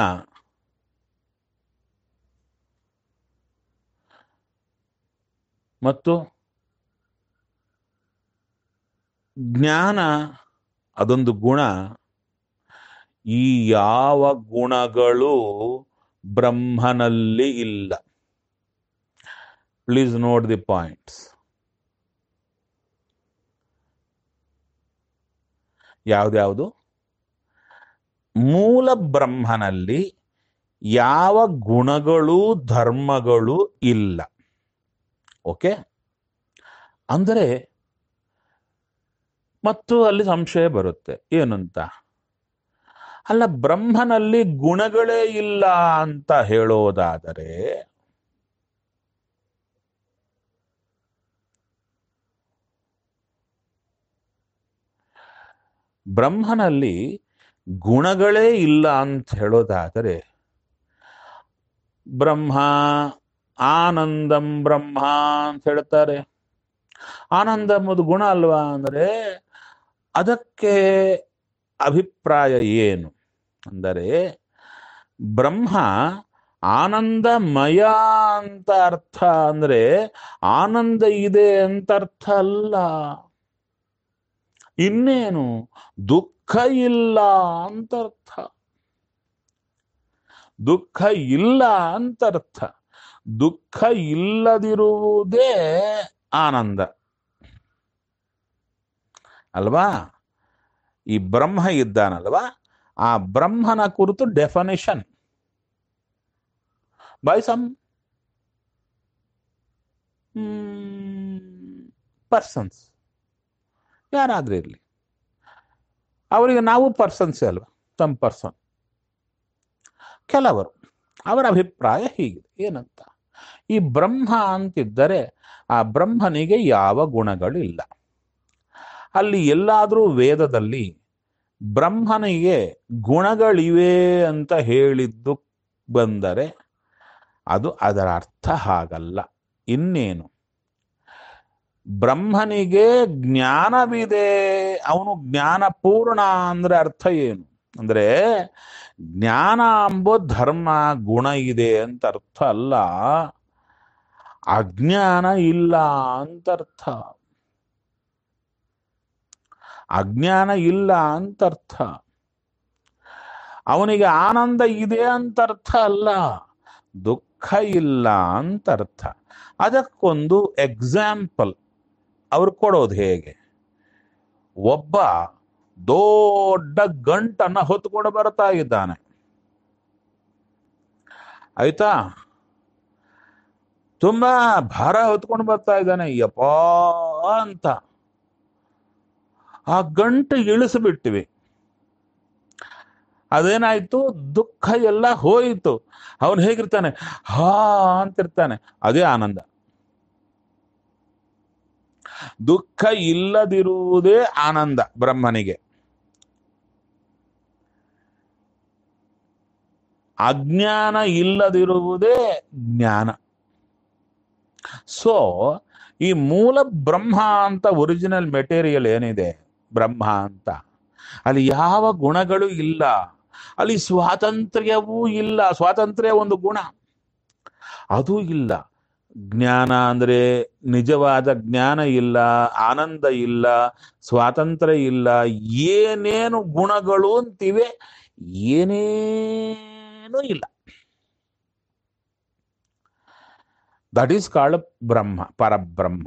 ಮತ್ತು ಜ್ಞಾನ ಅದೊಂದು ಗುಣ ಈ ಯಾವ ಗುಣಗಳು ಬ್ರಹ್ಮನಲ್ಲಿ ಇಲ್ಲ ಪ್ಲೀಸ್ ನೋಟ್ ದಿ ಪಾಯಿಂಟ್ಸ್ ಯಾವ್ದ್ಯಾವುದು ಮೂಲ ಬ್ರಹ್ಮನಲ್ಲಿ ಯಾವ ಗುಣಗಳು ಧರ್ಮಗಳು ಇಲ್ಲ ಓಕೆ ಅಂದರೆ ಮತ್ತು ಅಲ್ಲಿ ಸಂಶಯ ಬರುತ್ತೆ ಏನಂತ ಅಲ್ಲ ಬ್ರಹ್ಮನಲ್ಲಿ ಗುಣಗಳೇ ಇಲ್ಲ ಅಂತ ಹೇಳೋದಾದರೆ ಬ್ರಹ್ಮನಲ್ಲಿ ಗುಣಗಳೇ ಇಲ್ಲ ಅಂತ ಹೇಳೋದಾದರೆ ಬ್ರಹ್ಮ ಆನಂದಂ ಬ್ರಹ್ಮ ಅಂತ ಹೇಳ್ತಾರೆ ಆನಂದ ಎಂಬುದು ಗುಣ ಅಲ್ವಾ ಅಂದರೆ ಅದಕ್ಕೆ ಅಭಿಪ್ರಾಯ ಏನು ಅಂದರೆ ಬ್ರಹ್ಮ ಆನಂದಮಯ ಅಂತ ಅರ್ಥ ಅಂದ್ರೆ ಆನಂದ ಇದೆ ಅಂತ ಅರ್ಥ ಅಲ್ಲ ಇನ್ನೇನು ದುಃಖ ಇಲ್ಲ ಅಂತ ಅರ್ಥ ದುಃಖ ಇಲ್ಲ ಅಂತ ಅರ್ಥ ದುಃಖ ಇಲ್ಲದಿರುವುದೇ ಆನಂದ ಅಲ್ವಾ ಈ ಬ್ರಹ್ಮ ಇದ್ದಾನಲ್ವಾ ಆ ಬ್ರಹ್ಮನ ಕುರಿತು ಡೆಫನಿಷನ್ ಬೈ ಸಮ್ ಪರ್ಸನ್ಸ್ ಯಾರಾದ್ರೂ ಇರಲಿ ಅವರಿಗೆ ನಾವು ಪರ್ಸನ್ಸೇ ಅಲ್ವಾ ಸಮ್ ಪರ್ಸನ್ ಕೆಲವರು ಅವರ ಅಭಿಪ್ರಾಯ ಹೀಗಿದೆ ಏನಂತ ಈ ಬ್ರಹ್ಮ ಅಂತಿದ್ದರೆ ಆ ಬ್ರಹ್ಮನಿಗೆ ಯಾವ ಗುಣಗಳಿಲ್ಲ ಅಲ್ಲಿ ಎಲ್ಲಾದರೂ ವೇದದಲ್ಲಿ ಬ್ರಹ್ಮನಿಗೆ ಗುಣಗಳಿವೆ ಅಂತ ಹೇಳಿದ್ದು ಬಂದರೆ ಅದು ಅದರ ಅರ್ಥ ಹಾಗಲ್ಲ ಇನ್ನೇನು ಬ್ರಹ್ಮನಿಗೆ ಜ್ಞಾನವಿದೆ ಅವನು ಜ್ಞಾನಪೂರ್ಣ ಅಂದ್ರೆ ಅರ್ಥ ಏನು ಅಂದ್ರೆ ಜ್ಞಾನ ಎಂಬೋ ಧರ್ಮ ಗುಣ ಇದೆ ಅಂತ ಅರ್ಥ ಅಲ್ಲ ಅಜ್ಞಾನ ಇಲ್ಲ ಅಂತ ಅರ್ಥ ಅಜ್ಞಾನ ಇಲ್ಲ ಅಂತ ಅರ್ಥ ಅವನಿಗೆ ಆನಂದ ಇದೆ ಅಂತ ಅರ್ಥ ಅಲ್ಲ ದುಃಖ ಇಲ್ಲ ಅಂತ ಅರ್ಥ ಅದಕ್ಕೊಂದು ಎಕ್ಸಾಂಪಲ್ ಅವ್ರು ಕೊಡೋದು ಹೇಗೆ ಒಬ್ಬ ದೊಡ್ಡ ಗಂಟನ್ನ ಹೊತ್ಕೊಂಡು ಬರ್ತಾ ಇದ್ದಾನೆ ಆಯ್ತಾ ತುಂಬಾ ಭಾರ ಹೊತ್ಕೊಂಡು ಬರ್ತಾ ಇದ್ದಾನೆ ಯಪ್ಪ ಅಂತ ಆ ಗಂಟು ಇಳಿಸಿಬಿಟ್ಟಿವಿ ಅದೇನಾಯ್ತು ದುಃಖ ಎಲ್ಲ ಹೋಯಿತು ಅವನು ಹೇಗಿರ್ತಾನೆ ಹಾ ಅಂತಿರ್ತಾನೆ ಅದೇ ಆನಂದ ದುಃಖ ಇಲ್ಲದಿರುವುದೇ ಆನಂದ ಬ್ರಹ್ಮನಿಗೆ ಅಜ್ಞಾನ ಇಲ್ಲದಿರುವುದೇ ಜ್ಞಾನ ಸೊ ಈ ಮೂಲ ಬ್ರಹ್ಮ ಅಂತ ಒರಿಜಿನಲ್ ಮೆಟೀರಿಯಲ್ ಏನಿದೆ ಬ್ರಹ್ಮ ಅಂತ ಅಲ್ಲಿ ಯಾವ ಗುಣಗಳು ಇಲ್ಲ ಅಲ್ಲಿ ಸ್ವಾತಂತ್ರ್ಯವೂ ಇಲ್ಲ ಸ್ವಾತಂತ್ರ್ಯ ಒಂದು ಗುಣ ಅದು ಇಲ್ಲ ಜ್ಞಾನ ಅಂದ್ರೆ ನಿಜವಾದ ಜ್ಞಾನ ಇಲ್ಲ ಆನಂದ ಇಲ್ಲ ಸ್ವಾತಂತ್ರ್ಯ ಇಲ್ಲ ಏನೇನು ಗುಣಗಳು ಅಂತಿವೆ ಏನೇನೂ ಇಲ್ಲ ದಟ್ ಈಸ್ ಕಾಲ್ಡ್ ಬ್ರಹ್ಮ ಪರಬ್ರಹ್ಮ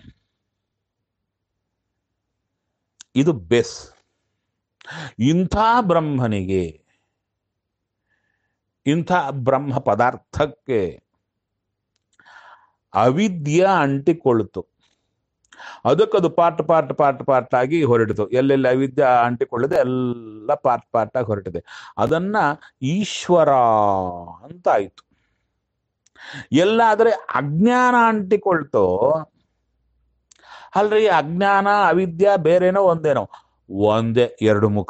ಇದು ಬೆಸ್ ಇಂಥ ಬ್ರಹ್ಮನಿಗೆ ಇಂಥ ಬ್ರಹ್ಮ ಪದಾರ್ಥಕ್ಕೆ ಅವಿದ್ಯ ಅಂಟಿಕೊಳ್ತು ಅದಕ್ಕದು ಪಾರ್ಟ್ ಪಾರ್ಟ್ ಪಾರ್ಟ್ ಪಾರ್ಟ್ ಆಗಿ ಹೊರಟಿತು ಎಲ್ಲೆಲ್ಲಿ ಅವಿದ್ಯ ಅಂಟಿಕೊಳ್ಳದೆ ಎಲ್ಲ ಪಾರ್ಟ್ ಪಾರ್ಟ್ ಆಗಿ ಹೊರಟಿದೆ ಅದನ್ನ ಈಶ್ವರ ಅಂತ ಆಯ್ತು ಎಲ್ಲಾದ್ರೆ ಅಜ್ಞಾನ ಅಂಟಿಕೊಳ್ತೋ ಅಲ್ರಿ ಅಜ್ಞಾನ ಅವಿದ್ಯ ಬೇರೆನೋ ಒಂದೇನೋ ಒಂದೇ ಎರಡು ಮುಖ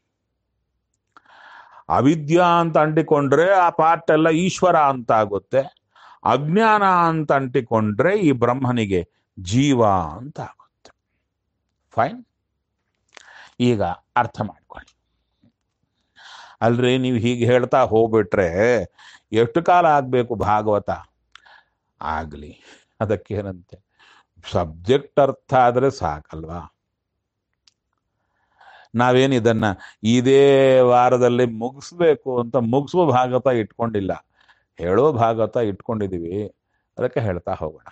ಅವಿದ್ಯಾ ಅಂತ ಅಂಟಿಕೊಂಡ್ರೆ ಆ ಪಾರ್ಟ್ ಎಲ್ಲ ಈಶ್ವರ ಅಂತ ಆಗುತ್ತೆ ಅಜ್ಞಾನ ಅಂತ ಅಂಟಿಕೊಂಡ್ರೆ ಈ ಬ್ರಹ್ಮನಿಗೆ ಜೀವ ಅಂತ ಆಗುತ್ತೆ ಫೈನ್ ಈಗ ಅರ್ಥ ಮಾಡ್ಕೊಳ್ಳಿ ಅಲ್ರಿ ನೀವು ಹೀಗೆ ಹೇಳ್ತಾ ಹೋಗ್ಬಿಟ್ರೆ ಎಷ್ಟು ಕಾಲ ಆಗ್ಬೇಕು ಭಾಗವತ ಆಗ್ಲಿ ಅದಕ್ಕೇನಂತೆ ಸಬ್ಜೆಕ್ಟ್ ಅರ್ಥ ಆದ್ರೆ ಸಾಕಲ್ವಾ ನಾವೇನು ಇದನ್ನ ಇದೇ ವಾರದಲ್ಲಿ ಮುಗಿಸ್ಬೇಕು ಅಂತ ಮುಗಿಸುವ ಭಾಗವತ ಇಟ್ಕೊಂಡಿಲ್ಲ ಹೇಳೋ ಭಾಗವತ ಇಟ್ಕೊಂಡಿದೀವಿ ಅದಕ್ಕೆ ಹೇಳ್ತಾ ಹೋಗೋಣ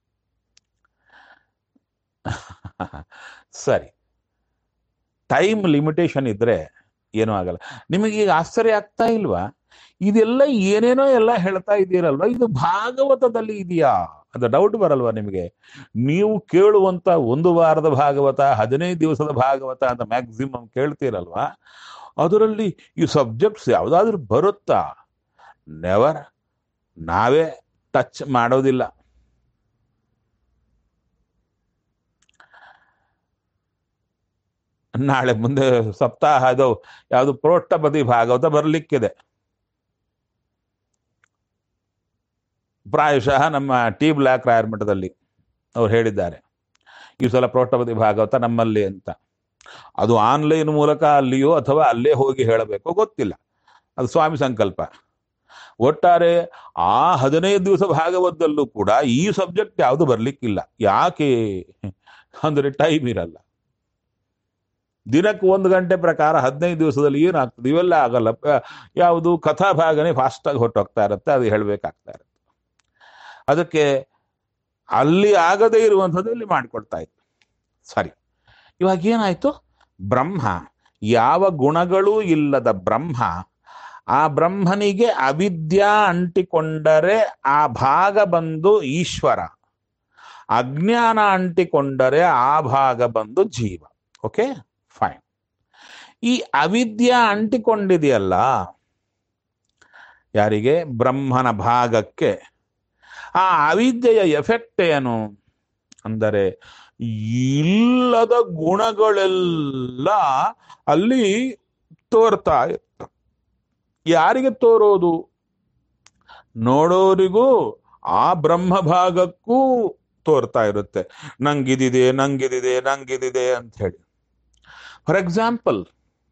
ಸರಿ ಟೈಮ್ ಲಿಮಿಟೇಷನ್ ಇದ್ರೆ ಏನೂ ಆಗಲ್ಲ ನಿಮಗೆ ಈಗ ಆಶ್ಚರ್ಯ ಆಗ್ತಾ ಇಲ್ವಾ ಇದೆಲ್ಲ ಏನೇನೋ ಎಲ್ಲ ಹೇಳ್ತಾ ಇದ್ದೀರಲ್ವಾ ಇದು ಭಾಗವತದಲ್ಲಿ ಇದೆಯಾ ಅದು ಡೌಟ್ ಬರಲ್ವಾ ನಿಮಗೆ ನೀವು ಕೇಳುವಂತ ಒಂದು ವಾರದ ಭಾಗವತ ಹದಿನೈದು ದಿವಸದ ಭಾಗವತ ಅಂತ ಮ್ಯಾಕ್ಸಿಮಮ್ ಕೇಳ್ತೀರಲ್ವಾ ಅದರಲ್ಲಿ ಈ ಸಬ್ಜೆಕ್ಟ್ಸ್ ಯಾವುದಾದ್ರೂ ಬರುತ್ತಾ ನೆವರ್ ನಾವೇ ಟಚ್ ಮಾಡೋದಿಲ್ಲ ನಾಳೆ ಮುಂದೆ ಸಪ್ತಾಹ ಅದು ಯಾವುದು ಪ್ರೋಷ್ಠಪತಿ ಭಾಗವತ ಬರಲಿಕ್ಕಿದೆ ಪ್ರಾಯಶಃ ನಮ್ಮ ಟಿ ಬ್ಲಾಕ್ ರಾಯರ್ ಮಠದಲ್ಲಿ ಅವ್ರು ಹೇಳಿದ್ದಾರೆ ಈ ಸಲ ಪ್ರೋಷ್ಠಪತಿ ಭಾಗವತ ನಮ್ಮಲ್ಲಿ ಅಂತ ಅದು ಆನ್ಲೈನ್ ಮೂಲಕ ಅಲ್ಲಿಯೋ ಅಥವಾ ಅಲ್ಲೇ ಹೋಗಿ ಹೇಳಬೇಕೋ ಗೊತ್ತಿಲ್ಲ ಅದು ಸ್ವಾಮಿ ಸಂಕಲ್ಪ ಒಟ್ಟಾರೆ ಆ ಹದಿನೈದು ದಿವಸ ಭಾಗವತದಲ್ಲೂ ಕೂಡ ಈ ಸಬ್ಜೆಕ್ಟ್ ಯಾವುದು ಬರ್ಲಿಕ್ಕಿಲ್ಲ ಯಾಕೆ ಅಂದ್ರೆ ಟೈಮ್ ಇರಲ್ಲ ದಿನಕ್ಕೆ ಒಂದು ಗಂಟೆ ಪ್ರಕಾರ ಹದಿನೈದು ದಿವಸದಲ್ಲಿ ಏನಾಗ್ತದೆ ಇವೆಲ್ಲ ಆಗಲ್ಲ ಪ- ಯಾವುದು ಕಥಾ ಭಾಗನೇ ಫಾಸ್ಟಾಗಿ ಹೊಟ್ಟೋಗ್ತಾ ಇರುತ್ತೆ ಅದು ಹೇಳಬೇಕಾಗ್ತಾ ಇರುತ್ತೆ ಅದಕ್ಕೆ ಅಲ್ಲಿ ಆಗದೇ ಇರುವಂಥದ್ದು ಇಲ್ಲಿ ಮಾಡಿಕೊಡ್ತಾ ಇತ್ತು ಸರಿ ಇವಾಗ ಏನಾಯ್ತು ಬ್ರಹ್ಮ ಯಾವ ಗುಣಗಳೂ ಇಲ್ಲದ ಬ್ರಹ್ಮ ಆ ಬ್ರಹ್ಮನಿಗೆ ಅವಿದ್ಯಾ ಅಂಟಿಕೊಂಡರೆ ಆ ಭಾಗ ಬಂದು ಈಶ್ವರ ಅಜ್ಞಾನ ಅಂಟಿಕೊಂಡರೆ ಆ ಭಾಗ ಬಂದು ಜೀವ ಓಕೆ ಫೈನ್ ಈ ಅವಿದ್ಯಾ ಅಂಟಿಕೊಂಡಿದೆಯಲ್ಲ ಯಾರಿಗೆ ಬ್ರಹ್ಮನ ಭಾಗಕ್ಕೆ ಆ ಅವಿದ್ಯೆಯ ಎಫೆಕ್ಟ್ ಏನು ಅಂದರೆ ಇಲ್ಲದ ಗುಣಗಳೆಲ್ಲ ಅಲ್ಲಿ ತೋರ್ತಾ ಇರ್ತವೆ. ಯಾರಿಗೆ ತೋರೋದು ನೋಡೋರಿಗೂ ಆ ಬ್ರಹ್ಮ ಭಾಗಕ್ಕೂ ತೋರ್ತಾ ಇರುತ್ತೆ ನಂಗಿದಿದೆ ನಂಗಿದಿದೆ ನಂಗಿದಿದೆ ಅಂತ ಹೇಳಿ ಫಾರ್ ಎಕ್ಸಾಂಪಲ್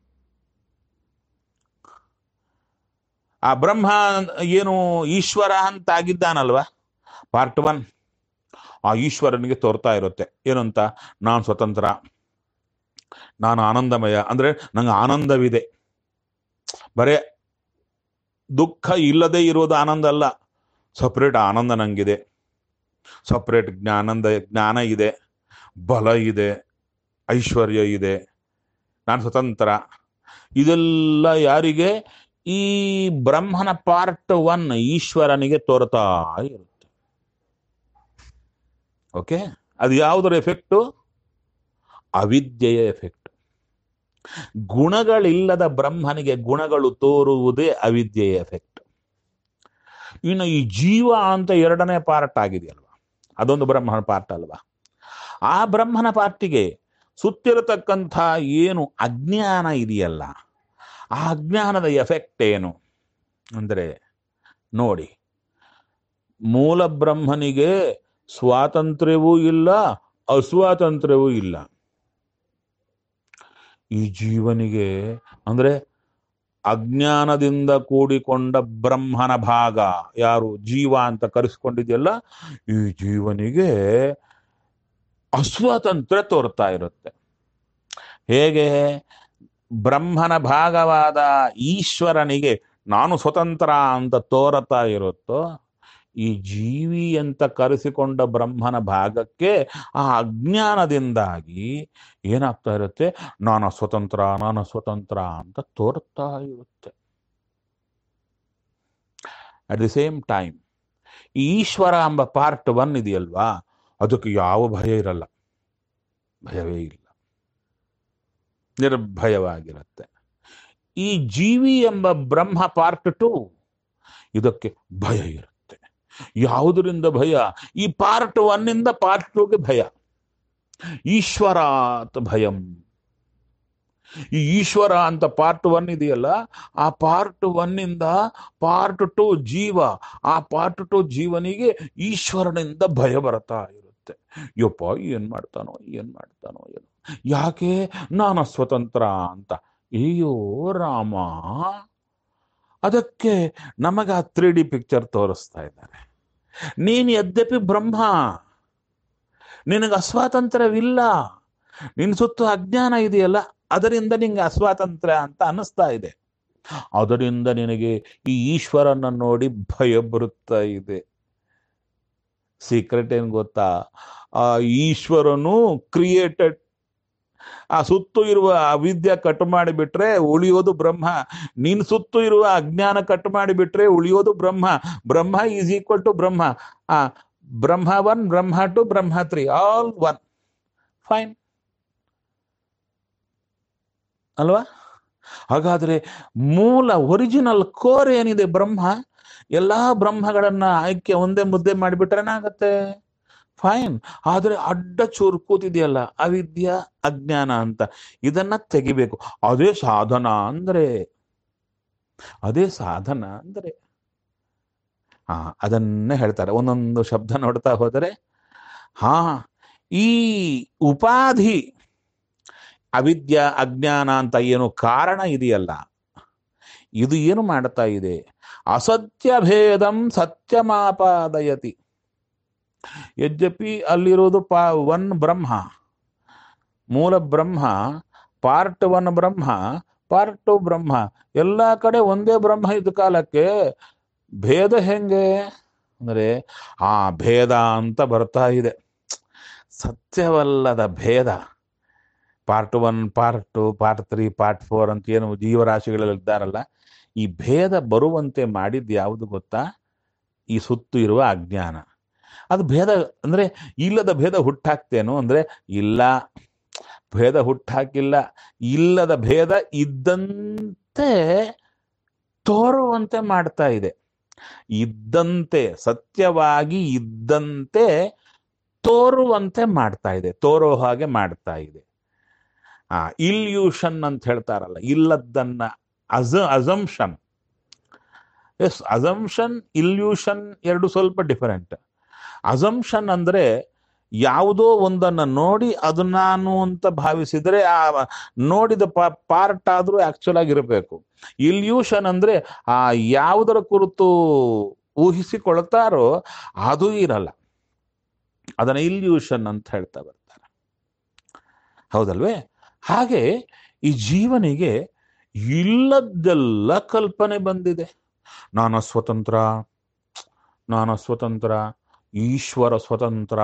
ಆ ಬ್ರಹ್ಮ ಏನು ಈಶ್ವರ ಅಂತ ಆಗಿದ್ದಾನಲ್ವಾ ಪಾರ್ಟ್ ಒನ್ ಆ ಈಶ್ವರನಿಗೆ ತೋರ್ತಾ ಇರುತ್ತೆ ಏನಂತ ನಾನು ಸ್ವತಂತ್ರ ನಾನು ಆನಂದಮಯ ಅಂದ್ರೆ ನಂಗೆ ಆನಂದವಿದೆ ಬರೇ ದುಃಖ ಇಲ್ಲದೆ ಇರೋದು ಆನಂದ ಅಲ್ಲ ಸಪ್ರೇಟ್ ಆನಂದ ನಂಗಿದೆ ಸಪ್ರೇಟ್ ಜ್ಞಾನಂದ ಜ್ಞಾನ ಇದೆ ಬಲ ಇದೆ ಐಶ್ವರ್ಯ ಇದೆ ನಾನು ಸ್ವತಂತ್ರ ಇದೆಲ್ಲ ಯಾರಿಗೆ ಈ ಬ್ರಹ್ಮನ ಪಾರ್ಟ್ ಒನ್ ಈಶ್ವರನಿಗೆ ತೋರ್ತಾ ಇರುತ್ತೆ ಓಕೆ ಅದು ಯಾವುದರ ಎಫೆಕ್ಟು ಅವಿದ್ಯೆಯ ಎಫೆಕ್ಟ್ ಗುಣಗಳಿಲ್ಲದ ಬ್ರಹ್ಮನಿಗೆ ಗುಣಗಳು ತೋರುವುದೇ ಅವಿದ್ಯೆಯ ಎಫೆಕ್ಟ್ ಇನ್ನು ಈ ಜೀವ ಅಂತ ಎರಡನೇ ಪಾರ್ಟ್ ಆಗಿದೆಯಲ್ವಾ ಅದೊಂದು ಬ್ರಹ್ಮನ ಪಾರ್ಟ್ ಅಲ್ವಾ ಆ ಬ್ರಹ್ಮನ ಪಾರ್ಟಿಗೆ ಸುತ್ತಿರತಕ್ಕಂಥ ಏನು ಅಜ್ಞಾನ ಇದೆಯಲ್ಲ ಆ ಅಜ್ಞಾನದ ಎಫೆಕ್ಟ್ ಏನು ಅಂದರೆ ನೋಡಿ ಮೂಲ ಬ್ರಹ್ಮನಿಗೆ ಸ್ವಾತಂತ್ರ್ಯವೂ ಇಲ್ಲ ಅಸ್ವಾತಂತ್ರ್ಯವೂ ಇಲ್ಲ ಈ ಜೀವನಿಗೆ ಅಂದ್ರೆ ಅಜ್ಞಾನದಿಂದ ಕೂಡಿಕೊಂಡ ಬ್ರಹ್ಮನ ಭಾಗ ಯಾರು ಜೀವ ಅಂತ ಕರೆಸ್ಕೊಂಡಿದೆಯಲ್ಲ ಈ ಜೀವನಿಗೆ ಅಸ್ವಾತಂತ್ರ್ಯ ತೋರ್ತಾ ಇರುತ್ತೆ ಹೇಗೆ ಬ್ರಹ್ಮನ ಭಾಗವಾದ ಈಶ್ವರನಿಗೆ ನಾನು ಸ್ವತಂತ್ರ ಅಂತ ತೋರತಾ ಇರುತ್ತೋ ಈ ಜೀವಿ ಅಂತ ಕರೆಸಿಕೊಂಡ ಬ್ರಹ್ಮನ ಭಾಗಕ್ಕೆ ಆ ಅಜ್ಞಾನದಿಂದಾಗಿ ಏನಾಗ್ತಾ ಇರುತ್ತೆ ನಾನು ಸ್ವತಂತ್ರ ನಾನು ಸ್ವತಂತ್ರ ಅಂತ ತೋರ್ತಾ ಇರುತ್ತೆ ಅಟ್ ದಿ ಸೇಮ್ ಟೈಮ್ ಈ ಈಶ್ವರ ಎಂಬ ಪಾರ್ಟ್ ಒನ್ ಇದೆಯಲ್ವಾ ಅದಕ್ಕೆ ಯಾವ ಭಯ ಇರಲ್ಲ ಭಯವೇ ಇಲ್ಲ ನಿರ್ಭಯವಾಗಿರುತ್ತೆ ಈ ಜೀವಿ ಎಂಬ ಬ್ರಹ್ಮ ಪಾರ್ಟ್ ಟು ಇದಕ್ಕೆ ಭಯ ಇರುತ್ತೆ ಯಾವುದರಿಂದ ಭಯ ಈ ಪಾರ್ಟ್ ಒನ್ನಿಂದ ಪಾರ್ಟ್ ಟೂಗೆ ಭಯ ಈಶ್ವರಾತ್ ಭಯಂ ಈ ಈಶ್ವರ ಅಂತ ಪಾರ್ಟ್ ಒನ್ ಇದೆಯಲ್ಲ ಆ ಪಾರ್ಟ್ ಒನ್ನಿಂದ ಪಾರ್ಟ್ ಟು ಜೀವ ಆ ಪಾರ್ಟ್ ಟು ಜೀವನಿಗೆ ಈಶ್ವರನಿಂದ ಭಯ ಬರ್ತಾ ಇರುತ್ತೆ ಯಪ್ಪ ಏನ್ ಮಾಡ್ತಾನೋ ಏನ್ ಮಾಡ್ತಾನೋ ಏನು ಯಾಕೆ ನಾನು ಸ್ವತಂತ್ರ ಅಂತ ಅಯ್ಯೋ ರಾಮ ಅದಕ್ಕೆ ನಮಗ ತ್ರೀ ಡಿ ಪಿಕ್ಚರ್ ತೋರಿಸ್ತಾ ಇದ್ದಾರೆ ನೀನು ಯದ್ಯಪಿ ಬ್ರಹ್ಮ ನಿನಗೆ ಅಸ್ವಾತಂತ್ರ್ಯವಿಲ್ಲ ನಿನ್ನ ಸುತ್ತು ಅಜ್ಞಾನ ಇದೆಯಲ್ಲ ಅದರಿಂದ ನಿಂಗೆ ಅಸ್ವಾತಂತ್ರ್ಯ ಅಂತ ಅನ್ನಿಸ್ತಾ ಇದೆ ಅದರಿಂದ ನಿನಗೆ ಈ ಈಶ್ವರನ ನೋಡಿ ಭಯ ಬರುತ್ತಾ ಇದೆ ಸೀಕ್ರೆಟ್ ಏನ್ ಗೊತ್ತಾ ಆ ಈಶ್ವರನು ಕ್ರಿಯೇಟೆಡ್ ಆ ಸುತ್ತು ಇರುವ ಅವಿದ್ಯೆ ಕಟ್ ಮಾಡಿಬಿಟ್ರೆ ಉಳಿಯೋದು ಬ್ರಹ್ಮ ನಿನ್ ಸುತ್ತು ಇರುವ ಅಜ್ಞಾನ ಕಟ್ ಮಾಡಿಬಿಟ್ರೆ ಉಳಿಯೋದು Brahma Brahma is equal to Brahma ಆ Brahma one Brahma two Brahma three all one fine ಅಲ್ವಾ ಹಾಗಾದ್ರೆ ಮೂಲ ಒರಿಜಿನಲ್ ಕೋರ್ ಏನಿದೆ ಬ್ರಹ್ಮ ಎಲ್ಲಾ ಬ್ರಹ್ಮಗಳನ್ನ ಆಯ್ಕೆ ಒಂದೇ ಮುದ್ದೆ ಮಾಡಿಬಿಟ್ರೆ ಏನಾಗತ್ತೆ ಫೈನ್ ಆದ್ರೆ ಅಡ್ಡ ಚೂರು ಕೂತಿದೆಯಲ್ಲ ಅವಿದ್ಯಾ ಅಜ್ಞಾನ ಅಂತ ಇದನ್ನ ತೆಗಿಬೇಕು ಅದೇ ಸಾಧನ ಅಂದ್ರೆ ಅದೇ ಸಾಧನ ಅಂದ್ರೆ ಹಾ ಅದನ್ನೇ ಹೇಳ್ತಾರೆ ಒಂದೊಂದು ಶಬ್ದ ನೋಡ್ತಾ ಹೋದರೆ ಹಾ ಈ ಉಪಾಧಿ ಅವಿದ್ಯಾ ಅಜ್ಞಾನ ಅಂತ ಏನು ಕಾರಣ ಇದೆಯಲ್ಲ ಇದು ಏನು ಮಾಡ್ತಾ ಇದೆ ಅಸತ್ಯ ಭೇದಂ ಸತ್ಯಮಾಪಾದಯತಿ ಯದ್ಯಪಿ ಅಲ್ಲಿರೋದು ಪಾ ಒನ್ ಬ್ರಹ್ಮ ಮೂಲ Brahma part one Brahma part two Brahma ಎಲ್ಲ ಕಡೆ ಒಂದೇ ಬ್ರಹ್ಮ ಇದ್ದ ಕಾಲಕ್ಕೆ ಭೇದ ಹೆಂಗೆ ಅಂದ್ರೆ ಆ ಭೇದ ಅಂತ ಬರ್ತಾ ಇದೆ ಸತ್ಯವಲ್ಲದ ಭೇದ part one part two part three part four ಅಂತ ಏನು ಜೀವರಾಶಿಗಳಲ್ಲಿ ಇದ್ದಾರಲ್ಲ ಈ ಭೇದ ಬರುವಂತೆ ಮಾಡಿದ್ದು ಯಾವುದು ಗೊತ್ತಾ ಈ ಸುತ್ತು ಇರುವ ಅಜ್ಞಾನ ಅದು ಭೇದ ಅಂದ್ರೆ ಇಲ್ಲದ ಭೇದ ಹುಟ್ಟಾಕ್ತೇನು ಅಂದ್ರೆ ಇಲ್ಲ ಭೇದ ಹುಟ್ಟಾಕಿಲ್ಲ ಇಲ್ಲದ ಭೇದ ಇದ್ದಂತೆ ತೋರುವಂತೆ ಮಾಡ್ತಾ ಇದೆ ಇದ್ದಂತೆ ಸತ್ಯವಾಗಿ ಇದ್ದಂತೆ ತೋರುವಂತೆ ಮಾಡ್ತಾ ಇದೆ ತೋರೋ ಹಾಗೆ ಮಾಡ್ತಾ ಇದೆ ಆ ಇಲ್ಯೂಷನ್ ಅಂತ ಹೇಳ್ತಾರಲ್ಲ ಇಲ್ಲದ್ದನ್ನ ಅಜ ಅಸಂಪ್ಷನ್ ಎಸ್ ಅಸಂಪ್ಷನ್ ಇಲ್ಯೂಷನ್ ಎರಡು ಸ್ವಲ್ಪ ಡಿಫರೆಂಟ್ ಅಸಂಪ್ಷನ್ ಅಂದ್ರೆ ಯಾವುದೋ ಒಂದನ್ನು ನೋಡಿ ಅದು ನಾನು ಅಂತ ಭಾವಿಸಿದರೆ ಆ ನೋಡಿದ ಪಾರ್ಟ್ ಆದ್ರೂ ಆಕ್ಚುಲ್ ಆಗಿರಬೇಕು ಇಲ್ಯೂಷನ್ ಅಂದ್ರೆ ಆ ಯಾವುದರ ಕುರಿತು ಊಹಿಸಿಕೊಳ್ತಾರೋ ಅದು ಇರಲ್ಲ ಅದನ್ನ ಇಲ್ಯೂಷನ್ ಅಂತ ಹೇಳ್ತಾ ಬರ್ತಾರೆ ಹೌದಲ್ವೇ ಹಾಗೆ ಈ ಜೀವನಿಗೆ ಇಲ್ಲದ್ದೆಲ್ಲ ಕಲ್ಪನೆ ಬಂದಿದೆ ನಾನು ಸ್ವತಂತ್ರ ನಾನು ಸ್ವತಂತ್ರ ಈಶ್ವರ ಸ್ವತಂತ್ರ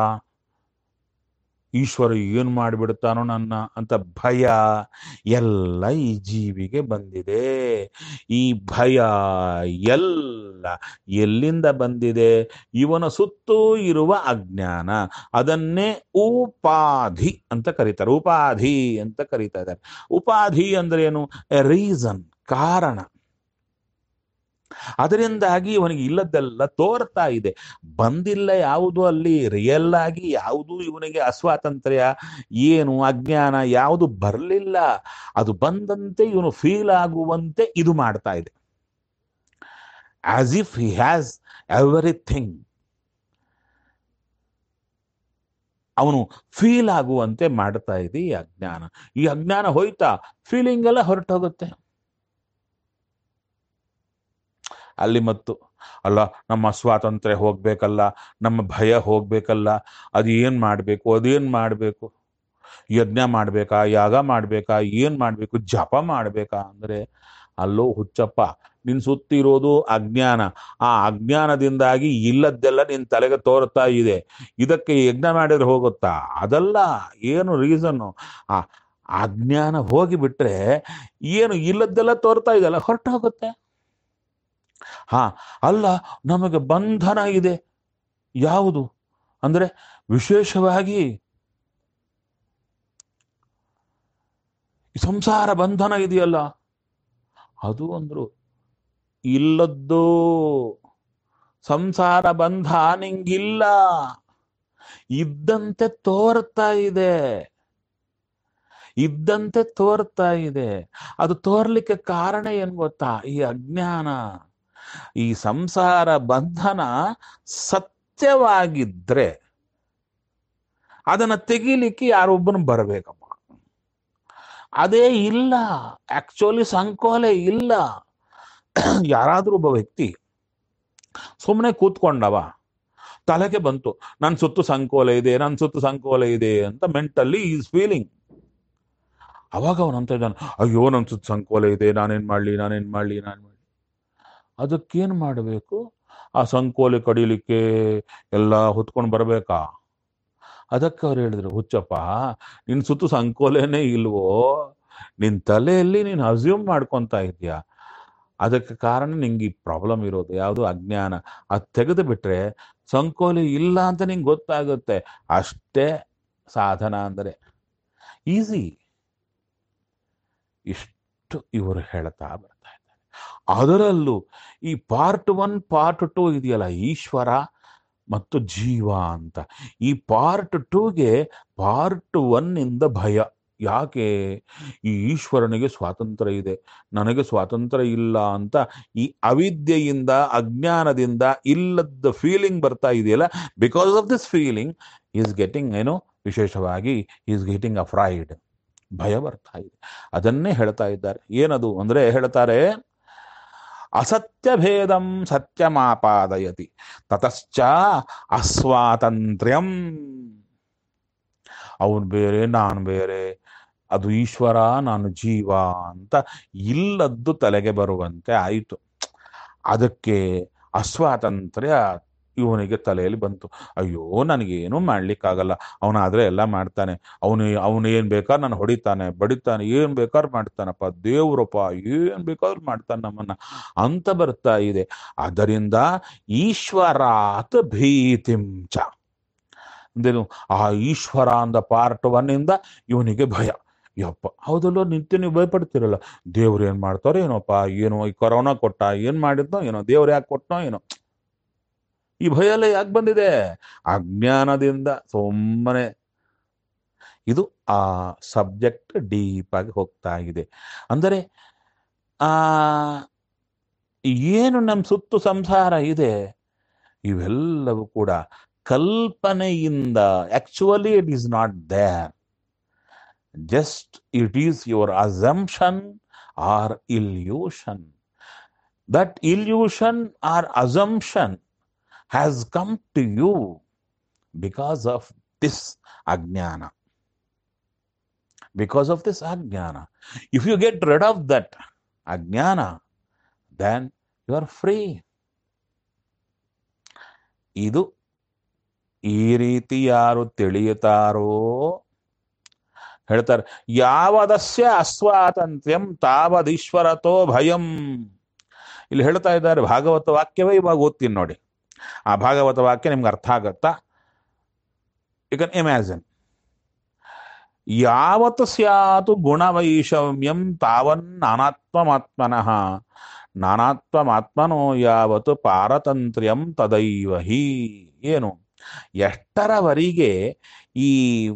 ಈಶ್ವರ ಏನು ಮಾಡಿಬಿಡ್ತಾನೋ ನನ್ನ ಅಂತ ಭಯ ಎಲ್ಲ ಈ ಜೀವಿಗೆ ಬಂದಿದೆ ಈ ಭಯ ಎಲ್ಲ ಎಲ್ಲಿಂದ ಬಂದಿದೆ ಇವನ ಸುತ್ತೂ ಇರುವ ಅಜ್ಞಾನ ಅದನ್ನೇ ಉಪಾಧಿ ಅಂತ ಕರೀತಾರೆ ಉಪಾಧಿ ಅಂತ ಕರೀತಾ ಇದ್ದಾರೆ ಉಪಾಧಿ ಅಂದ್ರೆ ಏನು ರೀಸನ್ ಕಾರಣ ಅದರಿಂದಾಗಿ ಇವನಿಗೆ ಇಲ್ಲದೆಲ್ಲ ತೋರ್ತಾ ಇದೆ ಬಂದಿಲ್ಲ ಯಾವುದು ಅಲ್ಲಿ ರಿಯಲ್ ಆಗಿ ಯಾವುದು ಇವನಿಗೆ ಅಸ್ವಾತಂತ್ರ್ಯ ಏನು ಅಜ್ಞಾನ ಯಾವುದು ಬರಲಿಲ್ಲ ಅದು ಬಂದಂತೆ ಇವನು ಫೀಲ್ ಆಗುವಂತೆ ಇದು ಮಾಡ್ತಾ ಇದೆ as if he has everything ಅವನು ಫೀಲ್ ಆಗುವಂತೆ ಮಾಡ್ತಾ ಇದೆ ಈ ಅಜ್ಞಾನ ಈ ಅಜ್ಞಾನ ಹೋಯ್ತಾ ಫೀಲಿಂಗ್ ಎಲ್ಲ ಹೊರಟೋಗುತ್ತೆ ಅಲ್ಲಿ ಮತ್ತು ಅಲ್ಲ ನಮ್ಮ ಸ್ವಾತಂತ್ರ್ಯ ಹೋಗ್ಬೇಕಲ್ಲ ನಮ್ಮ ಭಯ ಹೋಗ್ಬೇಕಲ್ಲ ಅದು ಏನ್ ಮಾಡ್ಬೇಕು ಅದೇನ್ ಮಾಡ್ಬೇಕು ಯಜ್ಞ ಮಾಡ್ಬೇಕಾ ಯಾಗ ಮಾಡ್ಬೇಕಾ ಏನ್ ಮಾಡ್ಬೇಕು ಜಪ ಮಾಡ್ಬೇಕಾ ಅಂದ್ರೆ ಅಲ್ಲೋ ಹುಚ್ಚಪ್ಪ ನಿನ್ ಸುತ್ತಿರೋದು ಅಜ್ಞಾನ ಆ ಅಜ್ಞಾನದಿಂದಾಗಿ ಇಲ್ಲದ್ದೆಲ್ಲ ನಿನ್ ತಲೆಗೆ ತೋರ್ತಾ ಇದೆ ಇದಕ್ಕೆ ಯಜ್ಞ ಮಾಡಿದ್ರೆ ಹೋಗುತ್ತಾ ಅದಲ್ಲ ಏನು ರೀಸನ್ನು ಆ ಅಜ್ಞಾನ ಹೋಗಿಬಿಟ್ರೆ ಏನು ಇಲ್ಲದ್ದೆಲ್ಲ ತೋರ್ತಾ ಇದೆಯಲ್ಲ ಹೊರಟು ಹೋಗುತ್ತೆ ಹಾ ಅಲ್ಲ ನಮಗೆ ಬಂಧನ ಇದೆ ಯಾವುದು ಅಂದ್ರೆ ವಿಶೇಷವಾಗಿ ಸಂಸಾರ ಬಂಧನ ಇದೆಯಲ್ಲ ಅದು ಅಂದ್ರು ಇಲ್ಲದ್ದು ಸಂಸಾರ ಬಂಧ ನಿಂಗಿಲ್ಲ ಇದ್ದಂತೆ ತೋರ್ತಾ ಇದೆ ಇದ್ದಂತೆ ತೋರ್ತಾ ಇದೆ ಅದು ತೋರ್ಲಿಕ್ಕೆ ಕಾರಣ ಏನ್ ಗೊತ್ತಾ ಈ ಅಜ್ಞಾನ ಈ ಸಂಸಾರ ಬಂಧನ ಸತ್ಯವಾಗಿದ್ರೆ ಅದನ್ನ ತೆಗಿಲಿಕ್ಕೆ ಯಾರೊಬ್ಬನು ಬರಬೇಕಪ್ಪ ಅದೇ ಇಲ್ಲ ಆಕ್ಚುಲಿ ಸಂಕೋಲೆ ಇಲ್ಲ ಯಾರಾದ್ರೂ ಒಬ್ಬ ವ್ಯಕ್ತಿ ಸುಮ್ಮನೆ ಕೂತ್ಕೊಂಡವ ತಲೆಗೆ ಬಂತು ನನ್ನ ಸುತ್ತು ಸಂಕೋಲೆ ಇದೆ ನನ್ನ ಸುತ್ತು ಸಂಕೋಲೆ ಇದೆ ಅಂತ ಮೆಂಟಲ್ಲಿ ಈಸ್ ಫೀಲಿಂಗ್ ಅವಾಗ ಅವನಂತ ಇದ್ದಾನೆ ಅಯ್ಯೋ ನನ್ನ ಸುತ್ತು ಸಂಕೋಲೆ ಇದೆ ನಾನೇನ್ ಮಾಡ್ಲಿ ನಾನೇನ್ ಮಾಡ್ಲಿ ನಾನ್ ಮಾಡ್ಲಿ ಅದಕ್ಕೇನ್ ಮಾಡಬೇಕು ಆ ಸಂಕೋಲೆ ಕಡಿಲಿಕ್ಕೆ ಎಲ್ಲ ಹೊತ್ಕೊಂಡು ಬರ್ಬೇಕಾ ಅದಕ್ಕೆ ಅವ್ರು ಹೇಳಿದ್ರು ಹುಚ್ಚಪ್ಪ ನಿನ್ ಸುತ್ತು ಸಂಕೋಲೆನೇ ಇಲ್ವೋ ನಿನ್ ತಲೆಯಲ್ಲಿ ನೀನು ಅಸ್ಯೂಮ್ ಮಾಡ್ಕೊಂತ ಇದೀಯ ಅದಕ್ಕೆ ಕಾರಣ ನಿಂಗೆ ಈ ಪ್ರಾಬ್ಲಮ್ ಇರೋದು ಯಾವುದು ಅಜ್ಞಾನ ಅದು ತೆಗೆದು ಬಿಟ್ರೆ ಸಂಕೋಲೆ ಇಲ್ಲ ಅಂತ ನಿಂಗೆ ಗೊತ್ತಾಗುತ್ತೆ ಅಷ್ಟೇ ಸಾಧನ ಅಂದರೆ ಈಸಿ ಇಷ್ಟು ಇವರು ಹೇಳ್ತಾ ಬರ್ತಾ ಇದ್ದಾರೆ ಅದರಲ್ಲೂ ಈ ಪಾರ್ಟ್ ಒನ್ ಪಾರ್ಟ್ ಟೂ ಇದೆಯಲ್ಲ ಈಶ್ವರ ಮತ್ತು ಜೀವ ಅಂತ ಈ ಪಾರ್ಟ್ ಟೂಗೆ ಪಾರ್ಟ್ ಒನ್ ಇಂದ ಭಯ ಯಾಕೆ ಈ ಈಶ್ವರನಿಗೆ ಸ್ವಾತಂತ್ರ್ಯ ಇದೆ ನನಗೆ ಸ್ವಾತಂತ್ರ್ಯ ಇಲ್ಲ ಅಂತ ಈ ಅವಿದ್ಯೆಯಿಂದ ಅಜ್ಞಾನದಿಂದ ಇಲ್ಲದ ಫೀಲಿಂಗ್ ಬರ್ತಾ ಇದೆಯಲ್ಲ because of this feeling is getting ಏನೋ ವಿಶೇಷವಾಗಿ ಈಸ್ ಗೆಟಿಂಗ್ ಅಫ್ರೈಡ್ ಭಯ ಬರ್ತಾ ಇದೆ ಅದನ್ನೇ ಹೇಳ್ತಾ ಇದ್ದಾರೆ ಏನದು ಅಂದ್ರೆ ಹೇಳ್ತಾರೆ ಅಸತ್ಯ ಭೇದಂ ಸತ್ಯಮಾಪಾದಯತಿ ತತಶ್ಚ ಅಸ್ವಾತಂತ್ರ್ಯಂ ಅವನು ಬೇರೆ ನಾನು ಬೇರೆ ಅದು ಈಶ್ವರ ನಾನು ಜೀವ ಅಂತ ಇಲ್ಲದ್ದು ತಲೆಗೆ ಬರುವಂತೆ ಆಯಿತು ಅದಕ್ಕೆ ಅಸ್ವಾತಂತ್ರ್ಯ ಇವನಿಗೆ ತಲೆಯಲ್ಲಿ ಬಂತು ಅಯ್ಯೋ ನನಗೇನು ಮಾಡ್ಲಿಕ್ಕಾಗಲ್ಲ ಅವನಾದ್ರೆ ಎಲ್ಲ ಮಾಡ್ತಾನೆ ಅವನು ಅವನು ಏನ್ ಬೇಕಾದ್ರೆ ನಾನು ಹೊಡಿತಾನೆ ಬಡಿತಾನೆ ಏನ್ ಬೇಕಾದ್ರೆ ಮಾಡ್ತಾನಪ್ಪ ದೇವ್ರಪ್ಪ ಏನ್ ಬೇಕಾದ್ರೂ ಮಾಡ್ತಾನೆ ನಮ್ಮನ್ನ ಅಂತ ಬರ್ತಾ ಇದೆ ಅದರಿಂದ ಈಶ್ವರಾತ್ ಭೀತಿಂಚ ಅಂದೇನು ಆ ಈಶ್ವರ ಅಂದ ಪಾರ್ಟ್ ಒನ್ ಇಂದ ಇವನಿಗೆ ಭಯ ಯಪ್ಪ ಹೌದಲ್ಲೋ ನಿತ್ಯ ನೀವು ಭಯಪಡ್ತಿರಲ್ಲ ದೇವ್ರು ಏನ್ ಮಾಡ್ತಾರೋ ಏನೋಪ್ಪ ಏನೋ ಈ ಕೊರೋನಾ ಕೊಟ್ಟ ಏನ್ ಮಾಡಿದ್ನೋ ಏನೋ ದೇವ್ರು ಯಾಕೆ ಕೊಟ್ಟನೋ ಏನೋ ಈ ಭಯ ಎಲ್ಲ ಯಾಕೆ ಬಂದಿದೆ ಅಜ್ಞಾನದಿಂದ ಸುಮ್ಮನೆ ಇದು ಆ ಸಬ್ಜೆಕ್ಟ್ ಡೀಪ್ ಆಗಿ ಹೋಗ್ತಾ ಇದೆ ಅಂದರೆ ಆ ಏನು ನಮ್ಮ ಸುತ್ತು ಸಂಸಾರ ಇದೆ ಇವೆಲ್ಲವೂ ಕೂಡ ಕಲ್ಪನೆಯಿಂದ actually it is not there just it is your assumption or illusion that illusion or assumption has come to you because of this ಅಜ್ಞಾನ because of this ajnana. If you get rid of that ajnana, then you are free. ಇದು ಈ ರೀತಿ ಯಾರು ತಿಳಿಯುತ್ತಾರೋ ಹೇಳ್ತಾರೆ ಯಾವದಸ್ಯ ಅಸ್ವಾತಂತ್ರ್ಯಂ ತಾವದೀಶ್ವರತೋ ಭಯಂ ಇಲ್ಲಿ ಹೇಳ್ತಾ ಇದ್ದಾರೆ ಭಾಗವತ ವಾಕ್ಯವೇ ಇವಾಗ ಓದ್ತೀನಿ ನೋಡಿ ಆ ಭಾಗವತ ವಾಕ್ಯ ನಿಮ್ಗೆ ಅರ್ಥ ಆಗತ್ತಾ ಯು ಕ್ಯಾನ್ ಇಮ್ಯಾಜಿನ್ ಯಾವತ್ ಸ್ಯಾತು ಗುಣವೈಷಮ್ಯಂ ತಾವನ್ ನಾನಾತ್ಮಮಾತ್ಮನಃ ನಾನಾತ್ಮಮಾತ್ಮನೋ ಯಾವತ್ ಪಾರತಂತ್ರ್ಯಂ ತದೈವ ಹಿ ಏನು ಎಷ್ಟರವರೆಗೆ ಈ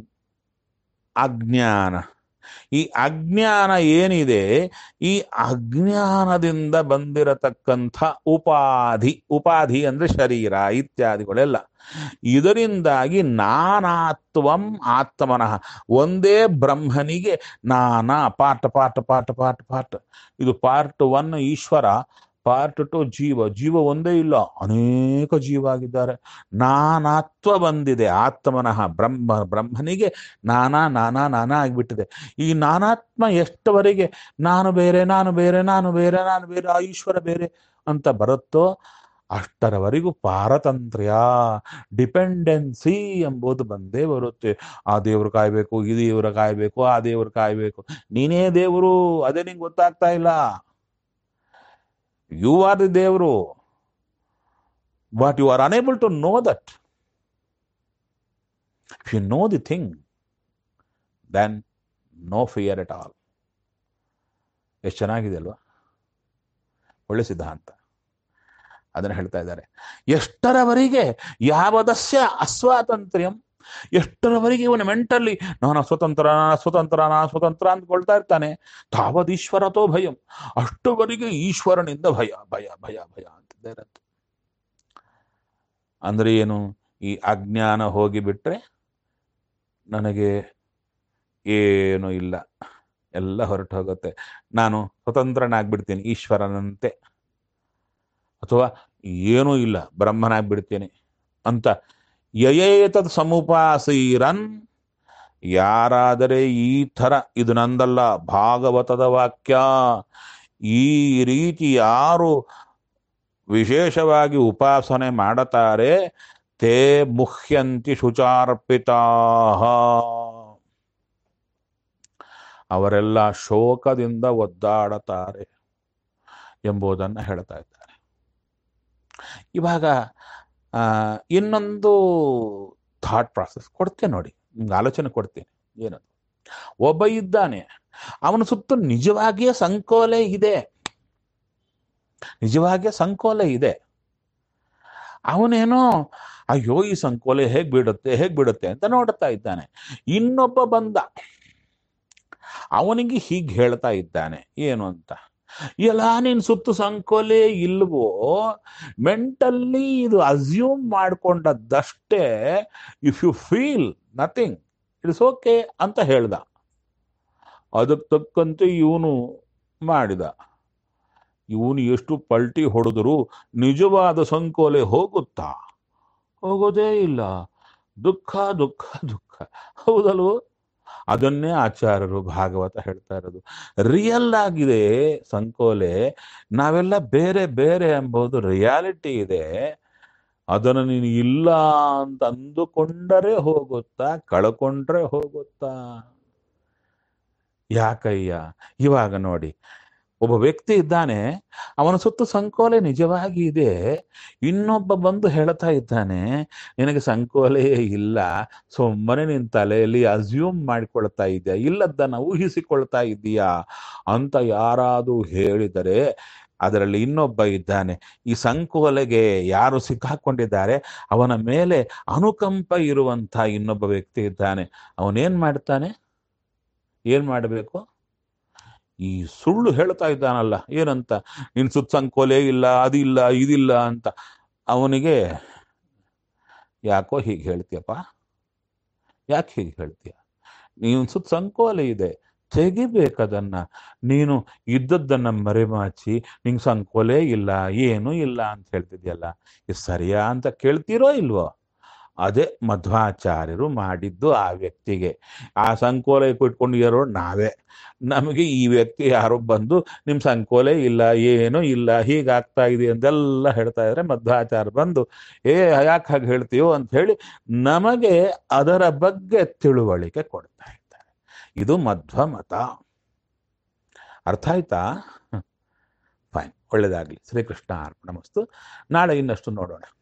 ಅಜ್ಞಾನ ಈ ಅಜ್ಞಾನ ಏನಿದೆ ಈ ಅಜ್ಞಾನದಿಂದ ಬಂದಿರತಕ್ಕಂಥ ಉಪಾಧಿ ಉಪಾಧಿ ಅಂದ್ರೆ ಶರೀರ ಇತ್ಯಾದಿಗಳೆಲ್ಲ ಇದರಿಂದಾಗಿ ನಾನಾತ್ವಂ ಆತ್ಮನಃ ಒಂದೇ ಬ್ರಹ್ಮನಿಗೆ ನಾನಾ ಪಾಠ ಪಾಠ ಪಾಠ ಪಾಠ ಪಾಠ ಇದು part one Ishwara part two ಜೀವ ಜೀವ ಒಂದೇ ಇಲ್ಲ ಅನೇಕ ಜೀವ ಆಗಿದ್ದಾರೆ ನಾನಾತ್ವ ಬಂದಿದೆ ಆತ್ಮನಃ ಬ್ರಹ್ಮ ಬ್ರಹ್ಮನಿಗೆ ನಾನಾ ನಾನಾ ನಾನಾ ಆಗಿಬಿಟ್ಟಿದೆ ಈ ನಾನಾತ್ಮ ಎಷ್ಟವರೆಗೆ ನಾನು ಬೇರೆ ನಾನು ಬೇರೆ ನಾನು ಬೇರೆ ನಾನು ಬೇರೆ ಆ ಈಶ್ವರ ಬೇರೆ ಅಂತ ಬರುತ್ತೋ ಅಷ್ಟರವರೆಗೂ ಪಾರತಂತ್ರ್ಯ ಡಿಪೆಂಡೆನ್ಸಿ ಎಂಬುದು ಬಂದೇ ಬರುತ್ತೆ ಆ ದೇವ್ರು ಕಾಯ್ಬೇಕು ಈ ದೇವ್ರು ಕಾಯ್ಬೇಕು ಆ ದೇವ್ರು ಕಾಯ್ಬೇಕು ನೀನೇ ದೇವರು ಅದೇ ನಿಂಗೆ ಗೊತ್ತಾಗ್ತಾ ಇಲ್ಲ ಯು ಆರ್ ದಿ ದೇವರು but you are unable to know that if you know the thing then no fear at all ಎಷ್ಟು ಚೆನ್ನಾಗಿದೆ ಅಲ್ವಾ ಒಳ್ಳೆ ಸಿದ್ಧಾಂತ ಅದನ್ನು ಹೇಳ್ತಾ ಇದ್ದಾರೆ ಎಷ್ಟರವರೆಗೆ ಯಾವದಸ್ಯ ಅಸ್ವಾತಂತ್ರ್ಯಂ ಎಷ್ಟರವರೆಗೆ ಇವನು ಮೆಂಟಲ್ಲಿ ನಾನು ಸ್ವತಂತ್ರ ನಾನು ಸ್ವತಂತ್ರ ನಾನು ಸ್ವತಂತ್ರ ಅಂದ್ಕೊಳ್ತಾ ಇರ್ತಾನೆ ತಾವದೀಶ್ವರತೋ ಭಯಂ ಅಷ್ಟುವರೆಗೆ ಈಶ್ವರನಿಂದ ಭಯ ಭಯ ಭಯ ಭಯ ಅಂತಿದ್ದಾರೆ ಅಂದ್ರೆ ಏನು ಈ ಅಜ್ಞಾನ ಹೋಗಿಬಿಟ್ರೆ ನನಗೆ ಏನು ಇಲ್ಲ ಎಲ್ಲ ಹೊರಟು ಹೋಗುತ್ತೆ ನಾನು ಸ್ವತಂತ್ರನಾಗ್ಬಿಡ್ತೀನಿ ಈಶ್ವರನಂತೆ ಅಥವಾ ಏನೂ ಇಲ್ಲ ಬ್ರಹ್ಮನಾಗ್ಬಿಡ್ತೀನಿ ಅಂತ ಯಯೇತದ್ ಸಮುಪಾಸೀರನ್ ಯಾರಾದರೆ ಈ ಥರ ಇದು ನಂದಲ್ಲ ಭಾಗವತದ ವಾಕ್ಯ ಈ ರೀತಿ ಯಾರು ವಿಶೇಷವಾಗಿ ಉಪಾಸನೆ ಮಾಡುತ್ತಾರೆ ತೇ ಮುಹ್ಯಂತಿ ಶುಚಾರ್ಪಿತಾ ಅವರೆಲ್ಲ ಶೋಕದಿಂದ ಒದ್ದಾಡುತ್ತಾರೆ ಎಂಬುದನ್ನು ಹೇಳ್ತಾ ಇದ್ದಾರೆ ಇವಾಗ ಆ, ಇನ್ನೊಂದು ಥಾಟ್ ಪ್ರಾಸೆಸ್ ಕೊಡ್ತೇನೆ ನೋಡಿ ನಿಮ್ಗೆ ಆಲೋಚನೆ ಕೊಡ್ತೇನೆ ಏನದು ಒಬ್ಬ ಇದ್ದಾನೆ ಅವನ ಸುತ್ತ ನಿಜವಾಗಿಯೇ ಸಂಕೋಲೆ ಇದೆ ನಿಜವಾಗಿಯೇ ಸಂಕೋಲೆ ಇದೆ ಅವನೇನೋ ಅಯ್ಯೋ ಈ ಸಂಕೋಲೆ ಹೇಗ್ ಬಿಡುತ್ತೆ ಹೇಗ್ ಬಿಡುತ್ತೆ ಅಂತ ನೋಡುತ್ತಾ ಇದ್ದಾನೆ ಇನ್ನೊಬ್ಬ ಬಂದ ಅವನಿಗೆ ಹೀಗೆ ಹೇಳ್ತಾ ಇದ್ದಾನೆ ಏನು ಅಂತ ಎಲ್ಲ ನಿನ್ ಸುತ್ತು ಸಂಕೋಲೆ ಇಲ್ವೋ ಮೆಂಟಲ್ಲಿ ಇದು ಅಸ್ಯೂಮ್ ಮಾಡ್ಕೊಂಡದ್ದಷ್ಟೇ if you feel nothing it's okay ಅಂತ ಹೇಳ್ದ ಅದಕ್ಕೆ ತಕ್ಕಂತೆ ಇವನು ಮಾಡಿದ ಇವನು ಎಷ್ಟು ಪಲ್ಟಿ ಹೊಡೆದ್ರು ನಿಜವಾದ ಸಂಕೋಲೆ ಹೋಗುತ್ತಾ ಹೋಗೋದೇ ಇಲ್ಲ ದುಃಖ ದುಃಖ ದುಃಖ ಹೌದಲ್ವೋ ಅದನ್ನೇ ಆಚಾರ್ಯರು ಭಾಗವತ ಹೇಳ್ತಾ ಇರೋದು ರಿಯಲ್ ಆಗಿದೆ ಸಂಕೋಲೆ ನಾವೆಲ್ಲ ಬೇರೆ ಬೇರೆ ಎಂಬುದು ರಿಯಾಲಿಟಿ ಇದೆ ಅದನ್ನು ನೀನು ಇಲ್ಲ ಅಂತ ಅಂದುಕೊಂಡರೆ ಹೋಗುತ್ತಾ ಕಳ್ಕೊಂಡ್ರೆ ಹೋಗುತ್ತಾ ಯಾಕಯ್ಯ ಇವಾಗ ನೋಡಿ ಒಬ್ಬ ವ್ಯಕ್ತಿ ಇದ್ದಾನೆ ಅವನ ಸುತ್ತ ಸಂಕೋಲೆ ನಿಜವಾಗಿ ಇದೆ ಇನ್ನೊಬ್ಬ ಬಂದು ಹೇಳ್ತಾ ಇದ್ದಾನೆ ನಿನಗೆ ಸಂಕೋಲೆ ಇಲ್ಲ ಸುಮ್ಮನೆ ನಿನ್ನ ತಲೆಯಲ್ಲಿ ಅಸ್ಯೂಮ್ ಮಾಡಿಕೊಳ್ತಾ ಇದೆಯಾ ಇಲ್ಲದ್ದನ್ನ ಊಹಿಸಿಕೊಳ್ತಾ ಇದ್ದೀಯಾ ಅಂತ ಯಾರಾದರೂ ಹೇಳಿದರೆ ಅದರಲ್ಲಿ ಇನ್ನೊಬ್ಬ ಇದ್ದಾನೆ ಈ ಸಂಕೋಲೆಗೆ ಯಾರು ಸಿಕ್ಕಾಕೊಂಡಿದ್ದಾರೆ ಅವನ ಮೇಲೆ ಅನುಕಂಪ ಇರುವಂಥ ಇನ್ನೊಬ್ಬ ವ್ಯಕ್ತಿ ಇದ್ದಾನೆ ಅವನೇನ್ ಮಾಡ್ತಾನೆ ಏನ್ ಮಾಡಬೇಕು ಈ ಸುಳ್ಳು ಹೇಳ್ತಾ ಇದ್ದಾನಲ್ಲ ಏನಂತ ನಿನ್ ಸುತ್ತ ಸಂಕೋಲೆ ಇಲ್ಲ ಅದಿಲ್ಲ ಇದಿಲ್ಲ ಅಂತ ಅವನಿಗೆ ಯಾಕೋ ಹೀಗೆ ಹೇಳ್ತೀಯಪ್ಪ ಯಾಕೆ ಹೀಗೆ ಹೇಳ್ತೀಯ ನೀನು ಸುತ್ತ ಸಂಕೋಲೆ ಇದೆ ತೆಗಿಬೇಕದನ್ನ ನೀನು ಇದ್ದದ್ದನ್ನ ಮರೆಮಾಚಿ ನಿಂಗೆ ಸಂಕೋಲೆ ಇಲ್ಲ ಏನೂ ಇಲ್ಲ ಅಂತ ಹೇಳ್ತಿದ್ಯಲ್ಲ ಇದು ಸರಿಯಾ ಅಂತ ಕೇಳ್ತೀರೋ ಇಲ್ವೋ ಅದೇ ಮಧ್ವಾಚಾರ್ಯರು ಮಾಡಿದ್ದು ಆ ವ್ಯಕ್ತಿಗೆ ಆ ಸಂಕೋಲೆ ಇಟ್ಕೊಂಡು ಇರೋ ನಾವೇ ನಮಗೆ ಈ ವ್ಯಕ್ತಿ ಯಾರೋ ಬಂದು ನಿಮ್ಮ ಸಂಕೋಲೆ ಇಲ್ಲ ಏನೂ ಇಲ್ಲ ಹೀಗಾಗ್ತಾ ಇದೆ ಅಂತೆಲ್ಲ ಹೇಳ್ತಾ ಇದ್ರೆ ಮಧ್ವಾಚಾರ್ಯ ಬಂದು ಏ ಯಾಕೆ ಹಾಗೆ ಹೇಳ್ತೀಯೋ ಅಂತ ಹೇಳಿ ನಮಗೆ ಅದರ ಬಗ್ಗೆ ತಿಳುವಳಿಕೆ ಕೊಡ್ತಾ ಇದ್ದಾರೆ ಇದು ಮಧ್ವ ಮತ ಅರ್ಥ ಆಯ್ತಾ ಫೈನ್ ಒಳ್ಳೇದಾಗ್ಲಿ ಶ್ರೀಕೃಷ್ಣ ಅರ್ಪಣ ಮಸ್ತು ನಾಳೆ ಇನ್ನಷ್ಟು ನೋಡೋಣ